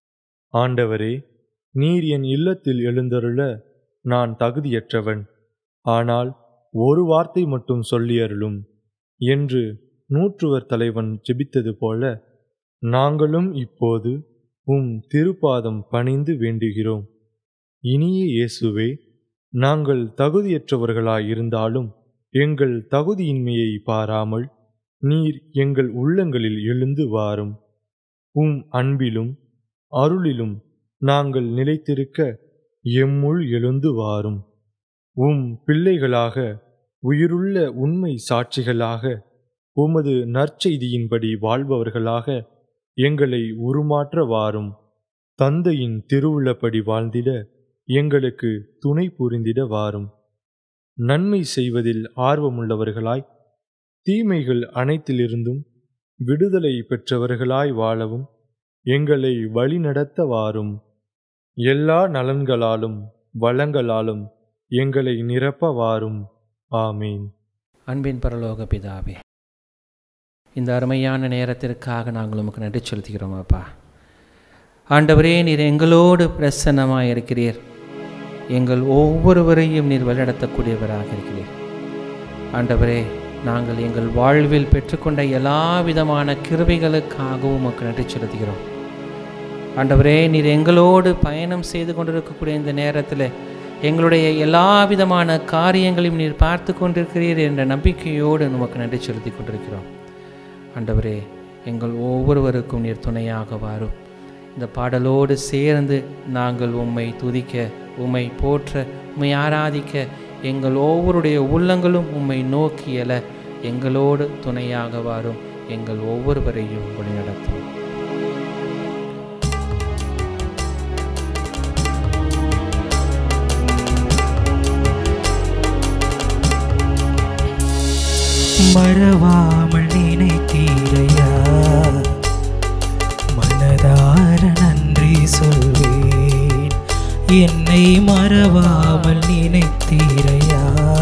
ஆண்டவரே நீர் என் இல்லத்தில் எழுந்தருள நான் தகுதியற்றவன் ஆனால் ஒரு வார்த்தை மட்டும் சொல்லியருளும் என்று நூற்றுவர் தலைவன் ஜெபித்தது போல நாங்களும் இப்போது உம் திருப்பாதம் பணிந்து வேண்டுகிறோம் இனிய இயேசுவே நாங்கள் தகுதியற்றவர்களாயிருந்தாலும் எங்கள் தகுதியின்மையை பாராமல் நீர் எங்கள் உள்ளங்களில் எழுந்து வாரும் உம் அன்பிலும் அருளிலும் நாங்கள் நிலைத்திருக்க எம்முள் எழுந்து வாரும் உம் பிள்ளைகளாக உயிருள்ள உண்மை சாட்சிகளாக உமது நற்செய்தியின்படி வாழ்பவர்களாக எங்களை உருமாற்ற வாரும் தந்தையின் திருவுள்ளப்படி வாழ்ந்திட எங்களுக்கு துணை புரிந்திட வாரும் நன்மை செய்வதில் ஆர்வமுள்ளவர்களாய் தீமைகள் அனைத்திலிருந்தும் விடுதலை பெற்றவர்களாய் வாழவும் எங்களை வழிநடத்த வாரும் எல்லா நலன்களாலும் வளங்களாலும் எங்களை நிரப்ப வாரும் ஆமீன் அன்பின் பரலோக பிதாவே இந்த அருமையான நேரத்திற்காக நாங்கள் உமக்கு நன்றி செலுத்துகிறோம் அப்பா ஆண்டவரே நீர் எங்களோடு பிரசன்னமாக இருக்கிறீர் எங்கள் ஒவ்வொருவரையும் நீர் வழிநடத்தக்கூடியவராக இருக்கிறீர் ஆண்டவரே நாங்கள் எங்கள் வாழ்வில் பெற்றுக்கொண்ட எல்லா விதமான கிருபைகளுக்காகவும் உமக்கு நன்றி செலுத்துகிறோம் ஆண்டவரே நீர் எங்களோடு பயணம் செய்து கொண்டிருக்கக்கூடிய இந்த நேரத்தில் எங்களுடைய எல்லா விதமான காரியங்களையும் நீர் பார்த்து கொண்டிருக்கிறீர் என்ற நம்பிக்கையோடு நமக்கு நன்றி செலுத்தி கொண்டிருக்கிறோம் ஆண்டவரே எங்கள் ஒவ்வொருவருக்கும் நீர் துணையாக வாரும் இந்த பாடலோடு சேர்ந்து நாங்கள் உம்மை துதிக்க உம்மை போற்ற உம்மை ஆராதிக்க எங்கள் ஒவ்வொருடைய உள்ளங்களும் உம்மை நோக்கி எழ எங்களோடு துணையாக வாரும் எங்கள் ஒவ்வொருவரையும் வழிநடத்தும் மறவாமல் நினைத்தீரையா மனதார நன்றி சொல்வேன் என்னை மறவாமல் நினைத்தீரையா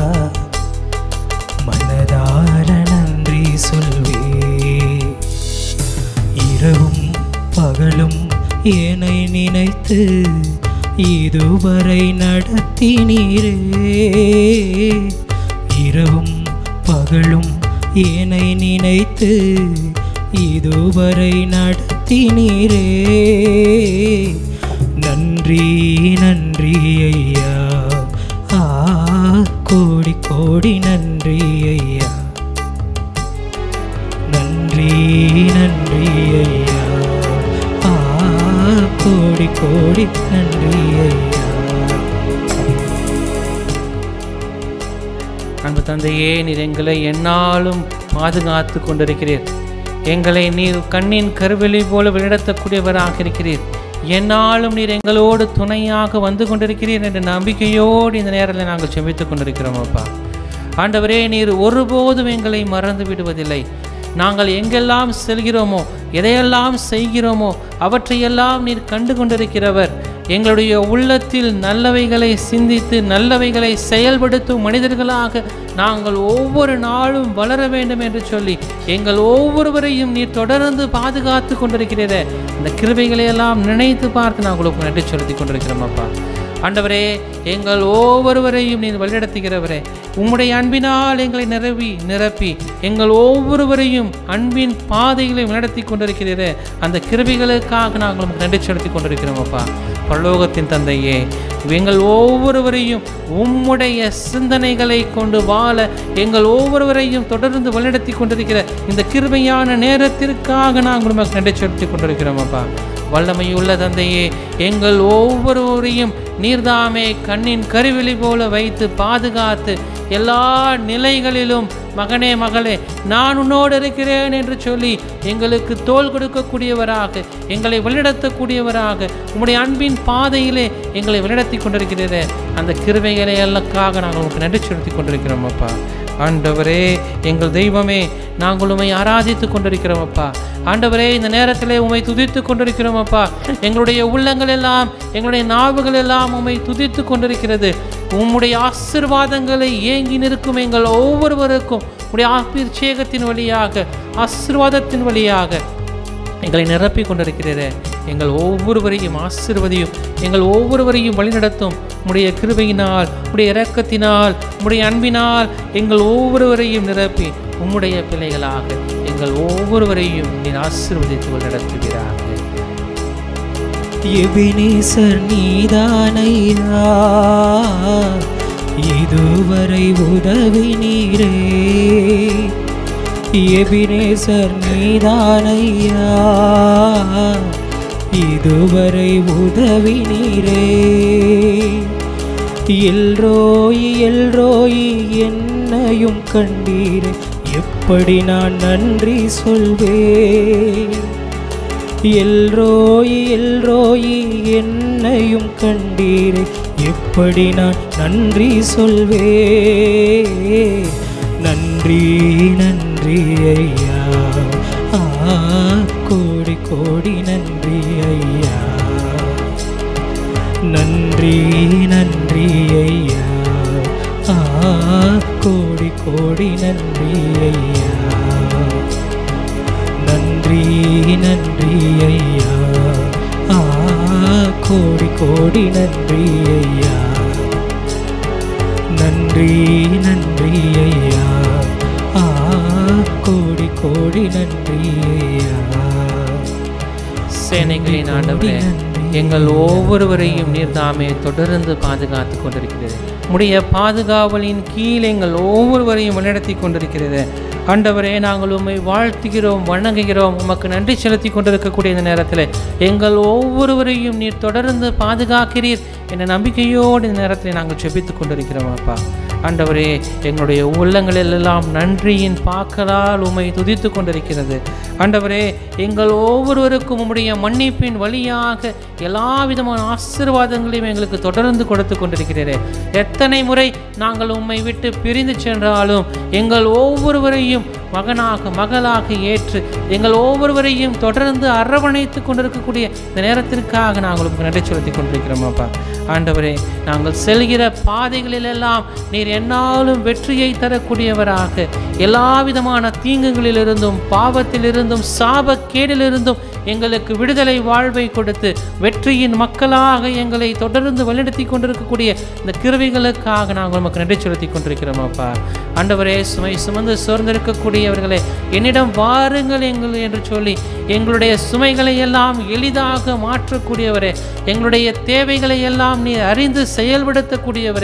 மனதார நன்றி சொல்வேன் இரவும் பகலும் என்னை நினைத்து இதுவரை நடத்தினீரே இரவும் பகலும் என்னை நினைத்து இதுவரை நடத்தினீரே நன்றி நன்றி ஐயா ஆ கோடி கோடி நன்றி ஐயா நன்றி நன்றி ஐயா ஆ கோடி கோடி நன்றி ஐயா அன்பு தந்தையே நீர் எங்களை எந்நாளும் பாதுகாத்து கொண்டிருக்கிறீர் எங்களை நீர் கண்ணின் கருவெளி போல வழிநடத்தக்கூடியவராக இருக்கிறீர் எந்நாளும் நீர் எங்களோடு துணையாக வந்து கொண்டிருக்கிறீர் என்ற நம்பிக்கையோடு இந்த நேரத்தில் நாங்கள் செபித்துக் கொண்டிருக்கிறோம் அப்பா ஆண்டவரே நீர் ஒருபோதும் எங்களை மறந்து விடுவதில்லை நாங்கள் எங்கெல்லாம் செல்கிறோமோ எதையெல்லாம் செய்கிறோமோ அவற்றையெல்லாம் நீர் கண்டு கொண்டிருக்கிறவர் எங்களுடைய உள்ளத்தில் நல்லவைகளை சிந்தித்து நல்லவைகளை செயல்படுத்தும் மனிதர்களாக நாங்கள் ஒவ்வொரு நாளும் வளர வேண்டும் என்று சொல்லி எங்கள் ஒவ்வொருவரையும் நீர் தொடர்ந்து பாதுகாத்து கொண்டிருக்கிறீரே இந்த கிருபைகளை எல்லாம் நினைத்து பார்த்து நாங்கள் உங்களுக்கு நன்றி செலுத்தி கொண்டிருக்கிறோம் அப்பா ஆண்டவரே எங்கள் ஒவ்வொருவரையும் நீர் வழிநடத்துகிறவரே உம்முடைய அன்பினால் எங்களை நிரவி நிரப்பி எங்கள் ஒவ்வொருவரையும் அன்பின் பாதைகளை நடத்தி கொண்டிருக்கிறீரே அந்த கிருபிகளுக்காக நாங்கள் உமக்கு நன்றி செலுத்தி கொண்டிருக்கிறோம் அப்பா பரலோகத்தின் தந்தையே எங்கள் ஒவ்வொருவரையும் உம்முடைய சிந்தனைகளை கொண்டு வாழ எங்கள் ஒவ்வொருவரையும் தொடர்ந்து வழிநடத்தி கொண்டிருக்கிற இந்த கிருபையான நேரத்திற்காக நாங்கள் உமக்கு நன்றி செலுத்தி கொண்டிருக்கிறோம் அப்பா வல்லமையுள்ள தந்தையே எங்கள் ஒவ்வொருவரையும் நீர்தாமே கண்ணின் கருவிழி போல வைத்து பாதுகாத்து எல்லா நிலைகளிலும் மகனே மகளே நான் உன்னோடு இருக்கிறேன் என்று சொல்லி எங்களுக்கு தோல் கொடுக்கக்கூடியவராக எங்களை வழிநடத்தக்கூடியவராக உம்முடைய அன்பின் பாதையிலே எங்களை வழிநடத்தி கொண்டிருக்கிறதே அந்த கிருபைகளை எல்லாக்காக நாங்கள் உங்களுக்கு நன்றி செலுத்தி கொண்டிருக்கிறோம் அப்பா ஆண்டவரே எங்கள் தெய்வமே நாங்கள் உம்மை ஆராதித்து கொண்டிருக்கிறோம் அப்பா ஆண்டவரே இந்த நேரத்திலே உம்மை துதித்து கொண்டிருக்கிறோம் அப்பா எங்களுடைய உள்ளங்கள் எல்லாம் எங்களுடைய நாவுகள் எல்லாம் உம்மை துதித்து கொண்டிருக்கிறது உம்முடைய ஆசிர்வாதங்களை ஏங்கி நிற்கும் எங்கள் ஒவ்வொருவருக்கும் உடைய ஆபிஷேகத்தின் வழியாக ஆசிர்வாதத்தின் வழியாக எங்களை நிரப்பி கொண்டிருக்கிறீரே எங்கள் ஒவ்வொருவரையும் ஆசிர்வதியும் எங்கள் ஒவ்வொருவரையும் வழிநடத்தும் உடைய கிருபையினால் உடைய இரக்கத்தினால் உடைய அன்பினால் எங்கள் ஒவ்வொருவரையும் நிரப்பி உம்முடைய பிள்ளைகளாக எங்கள் ஒவ்வொருவரையும் நீர் ஆசீர்வதித்து வழிநடத்துகிறார்கள் எபினேசர் நீதானையா இதுவரை உதவி நீரே எபினேசர் நீதானையா இதுவரை உதவி நீரே எல்ரோயி எல்ரோயி என்னையும் கண்டீரே எப்படி நான் நன்றி சொல்வேன் எல்ரோயி எல்ரோயி என்னையும் கண்டீரே எப்படி நான் நன்றி சொல்வே நன்றி நன்றி ஐயா ஆ கோடி கோடி நன்றி ஐயா நன்றி நன்றி ஐயா ஆ கோடி கோடி நன்றி ஐயா நன்றி நன்றி ஐயா ஆ கோடி கோடி நன்றி ஐயா நன்றி நன்றி ஐயா ஆ கோடி கோடி நன்றி ஐயா சேனைகளின் ஆண்டவரே எங்கள் ஒவ்வொருவரையும் நீர் தாமே தொடர்ந்து பாதுகாத்து கொண்டிருக்கிறது உடைய பாதுகாவலின் கீழ் எங்கள் ஒவ்வொருவரையும் வழிநடத்தி கொண்டிருக்கிறது ஆண்டவரே நாங்கள் உம்மை வாழ்த்துகிறோம் வணங்குகிறோம் உமக்கு நன்றி செலுத்தி கொண்டிருக்கக்கூடிய இந்த நேரத்தில் எங்கள் ஒவ்வொருவரையும் நீர் தொடர்ந்து பாதுகாக்கிறீர் என்ற நம்பிக்கையோடு இந்த நேரத்தில் நாங்கள் செபித்துக் கொண்டிருக்கிறோம் அப்பா ஆண்டவரே எங்களுடைய உள்ளங்களில் எல்லாம் நன்றியின் பாக்களால் உம்மை துதித்து கொண்டிருக்கிறது ஆண்டவரே எங்கள் ஒவ்வொருவருக்கும் உம்முடைய மன்னிப்பின் வழியாக எல்லா விதமான ஆசீர்வாதங்களையும் எங்களுக்கு தொடர்ந்து கொடுத்து கொண்டிருக்கிறீரே எத்தனை முறை நாங்கள் உம்மை விட்டு பிரிந்து சென்றாலும் எங்கள் ஒவ்வொருவரையும் மகனாக மகளாக ஏற்று எங்கள் ஒவ்வொருவரையும் தொடர்ந்து அரவணைத்து கொண்டிருக்கக்கூடிய இந்த நேரத்திற்காக நாங்கள் உங்களுக்கு நன்றி செலுத்தி கொண்டிருக்கிறோம் அப்பா ஆண்டவரே நாங்கள் செல்கிற பாதைகளிலெல்லாம் நீர் என்னாலும் வெற்றியை தரக்கூடியவராக எல்லா விதமான தீங்குகளிலிருந்தும் பாவத்திலிருந்தும் சாபக்கேடிலிருந்தும் எங்களுக்கு விடுதலை வாழ்வை கொடுத்து வெற்றியின் மக்களாக எங்களை தொடர்ந்து வழிநடத்தி கொண்டிருக்கக்கூடிய இந்த கிருவிகளுக்காக நாங்கள் உமக்கு நன்றி செலுத்தி கொண்டிருக்கிறோம் அப்பா ஆண்டவரே சுமை சுமந்து சோர்ந்திருக்கக்கூடியவர்களே என்னிடம் வாருங்கள் எங்கள் என்று சொல்லி எங்களுடைய சுமைகளை எல்லாம் எளிதாக மாற்றக்கூடியவரே எங்களுடைய தேவைகளை எல்லாம் நீ அறிந்து செயல்படுத்தக்கூடியவரே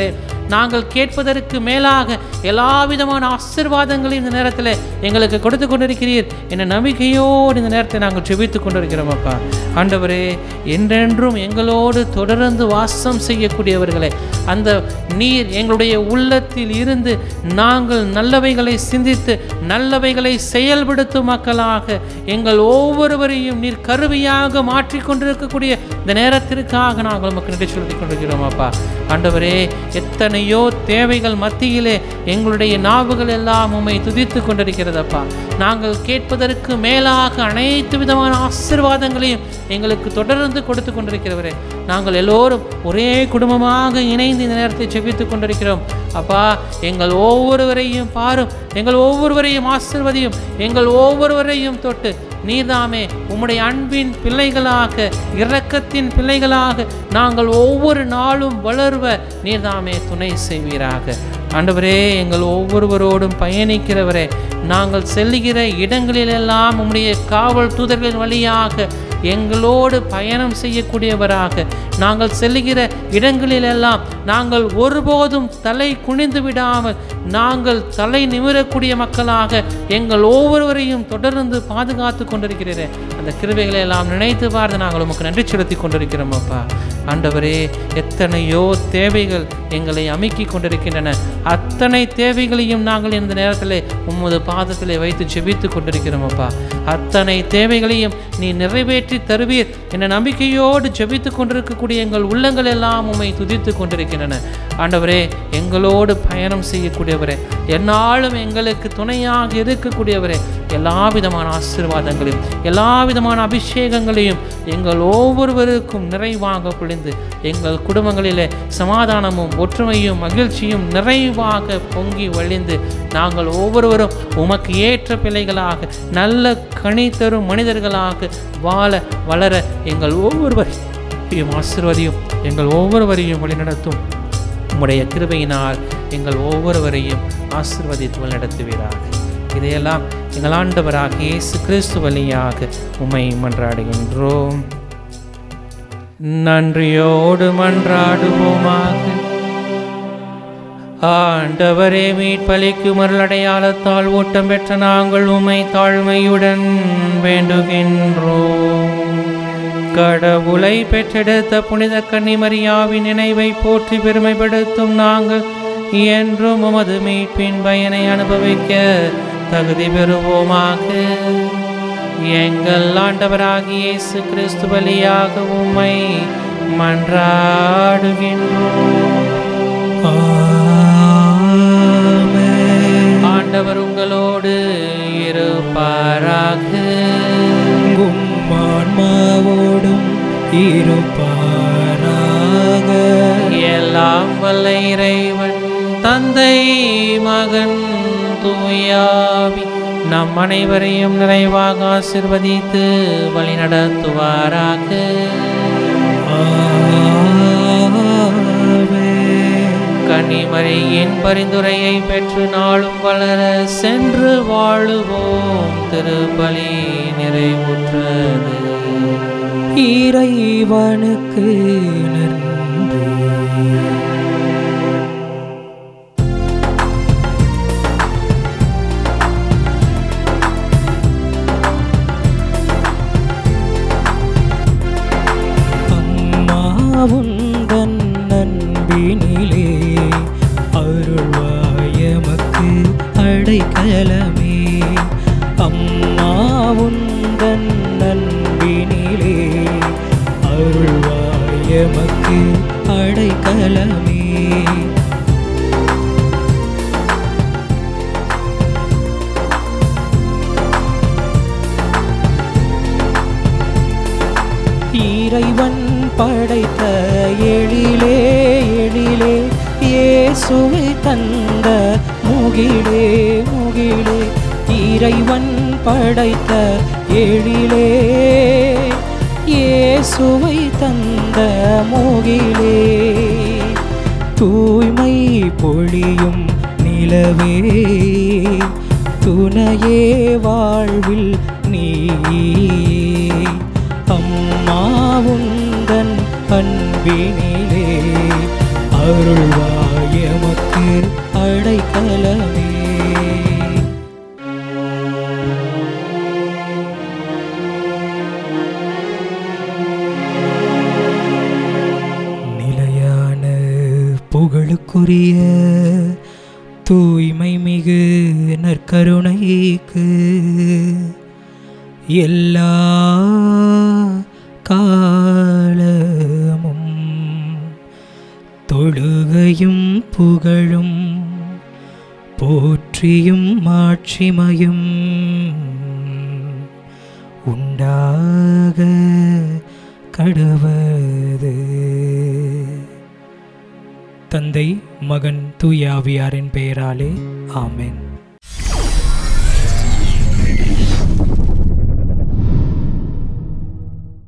நாங்கள் கேட்பதற்கு மேலாக எல்லா விதமான ஆசீர்வாதங்களையும் இந்த நேரத்தில் எங்களுக்கு கொடுத்து கொண்டிருக்கிறீர் என்ற நம்பிக்கையோடு இந்த நேரத்தை நாங்கள் ஜெபித்து கொண்டிருக்கிறோம் அப்பா ஆண்டவரே என்றென்றும் எங்களோடு தொடர்ந்து வாசம் செய்யக்கூடியவர்களே அந்த நீர் எங்களுடைய உள்ளத்தில் இருந்து நாங்கள் நல்லவைகளை சிந்தித்து நல்லவைகளை செயல்படுத்தும் மக்களாக எங்கள் ஒவ்வொருவரையும் நீர் கருவியாக மாற்றிக்கொண்டிருக்கக்கூடிய இந்த நேரத்திற்காக நாங்கள் உமக்கு நன்றி சொல்லிக் கொண்டிருக்கிறோம் அப்பா ஆண்டவரே எத்தனையோ தேவைகள் மத்தியிலே எங்களுடைய நாவுகள் எல்லாம் உம்மை துதித்து கொண்டிருக்கிறதப்பா நாங்கள் கேட்பதற்கு மேலாக அனைத்து விதமான ஆசீர்வாதங்களையும் எங்களுக்கு தொடர்ந்து கொடுத்து கொண்டிருக்கிறவரே நாங்கள் எல்லோரும் ஒரே குடும்பமாக இணைந்து இந்த நேரத்தை செபித்துக் கொண்டிருக்கிறோம் அப்பா எங்கள் ஒவ்வொருவரையும் பாரும் எங்கள் ஒவ்வொருவரையும் ஆசிர்வதியும் எங்கள் ஒவ்வொருவரையும் தொட்டு நீர்தாமே உம்முடைய அன்பின் பிள்ளைகளாக இரக்கத்தின் பிள்ளைகளாக நாங்கள் ஒவ்வொரு நாளும் வளர்வ நீர்தாமே துணை செய்வீராக ஆண்டவரே எங்கள் ஒவ்வொருவரோடும் பயணிக்கிறவரே நாங்கள் செல்லுகிற இடங்களிலெல்லாம் உம்முடைய காவல் தூதர்களின் வழியாக எங்களோடு பயணம் செய்யக்கூடியவராக நாங்கள் செல்லுகிற இடங்களிலெல்லாம் நாங்கள் ஒருபோதும் தலை குனிந்து விடாமல் நாங்கள் தலை நிமிரக்கூடிய மக்களாக எங்கள் ஒவ்வொருவரையும் தொடர்ந்து பாதுகாத்து கொண்டிருக்கிறீரே அந்த கிருபைகளை எல்லாம் நினைத்து பார்த்து நாங்கள் உமக்கு நன்றி செலுத்தி கொண்டிருக்கிறோம் அப்பா ஆண்டவரே எத்தனையோ தேவைகள் எங்களை அமுக்கி கொண்டிருக்கின்றன அத்தனை தேவைகளையும் நாங்கள் இந்த நேரத்தில் உமது பாதத்திலே வைத்து செபித்து கொண்டிருக்கிறோம் அப்பா அத்தனை தேவைகளையும் நீ நிறைவேற்றி தருவீர் என்ற நம்பிக்கையோடு ஜெபித்து கொண்டிருக்கக்கூடிய எங்கள் உள்ளங்கள் எல்லாம் உம்மை துதித்து கொண்டிருக்கின்றன ஆண்டவரே எங்களோடு பயணம் செய்யக்கூடியவரே எந்நாளும் எங்களுக்கு துணையாக இருக்கக்கூடியவரே எல்லா விதமான ஆசீர்வாதங்களையும் எல்லா விதமான அபிஷேகங்களையும் எங்கள் ஒவ்வொருவருக்கும் நிறைவாக பொழிந்து எங்கள் குடும்பங்களிலே சமாதானமும் ஒற்றுமையும் மகிழ்ச்சியும் நிறைவாக பொங்கி வழிந்து நாங்கள் ஒவ்வொருவரும் உமக்கு ஏற்ற பிள்ளைகளாக நல்ல கனி தரும் மனிதர்களாக வாழ வளர எங்கள் ஒவ்வொருவரையும் ஆசிர்வதியும் எங்கள் ஒவ்வொருவரையும் வழிநடத்தும் உம்முடைய கிருபையினால் எங்கள் ஒவ்வொருவரையும் ஆசிர்வதித்து வழிநடத்துவீராக இதையெல்லாம் எங்கள் ஆண்டவராக இயேசு கிறிஸ்து வழியாக உம்மை மன்றாடுகின்றோம் நன்றியோடு மன்றாடுவோமாக ஆண்டவரே மீட்பளிக்கும் அருளடையாளத்தால் ஓட்டம் பெற்ற நாங்கள் உம்மை தாழ்மையுடன் வேண்டுகின்றோம் கடவுளை பெற்றெடுத்த புனித கன்னிமரியாவின் நினைவை போற்றி பெருமைப்படுத்தும் நாங்கள் என்றும் உமது மீட்பின் பயனை அனுபவிக்க தகுதி பெறுவோமாக எங்கள் ஆண்டவராகிய இயேசு கிறிஸ்து வழியாக உம்மை மன்றாடுகின்றோம் ஆமென். ஆண்டவர் உங்களோடு இருப்பாராக உம் ஆன்மாவோடும் இருப்பாராக எல்லாம் வல்ல இறைவன் தந்தை மகன் தூயாவி நம் அனைவரையும் நிறைவாக ஆசிர்வதித்து வழிநடத்துவாராக ஆமென். கன்னிமரியின் பரிந்துரையை பெற்று நாளும் வளர சென்று வாழுவோம் திருப்பலி நிறைவுற்றது இறைவனுக்கு நன்றி அம்மாவுந்தன் நண்பினிலே அருள்வாயமக்கு அடைக்கலமே அம்மாவுந்தன் நண்பினிலே அருள்வாயமக்கு அடைக்கலமே இறைவன் படைத்த எழிலே எழிலே இயேசுவை தந்த முகிலே முகிலே இறைவன் படைத்த எழிலே இயேசுவை தந்த முகிலே தூய்மை பொழியும் நிலவே துணையே வாழ்வில் நீயே அம்மாவுந்தன் அன்பினிலே அருள்வாய் எமக்கு அடைக்கலமே நிலையான புகழுக்குரிய தூய்மை மிகு நற்கருணைக்கு எல்லா காலமும் தொழுகையும் புகழும் போற்றியும் மாட்சிமையும் உண்டாக கடவது தந்தை மகன் தூயாவியாரின் பெயராலே ஆமென்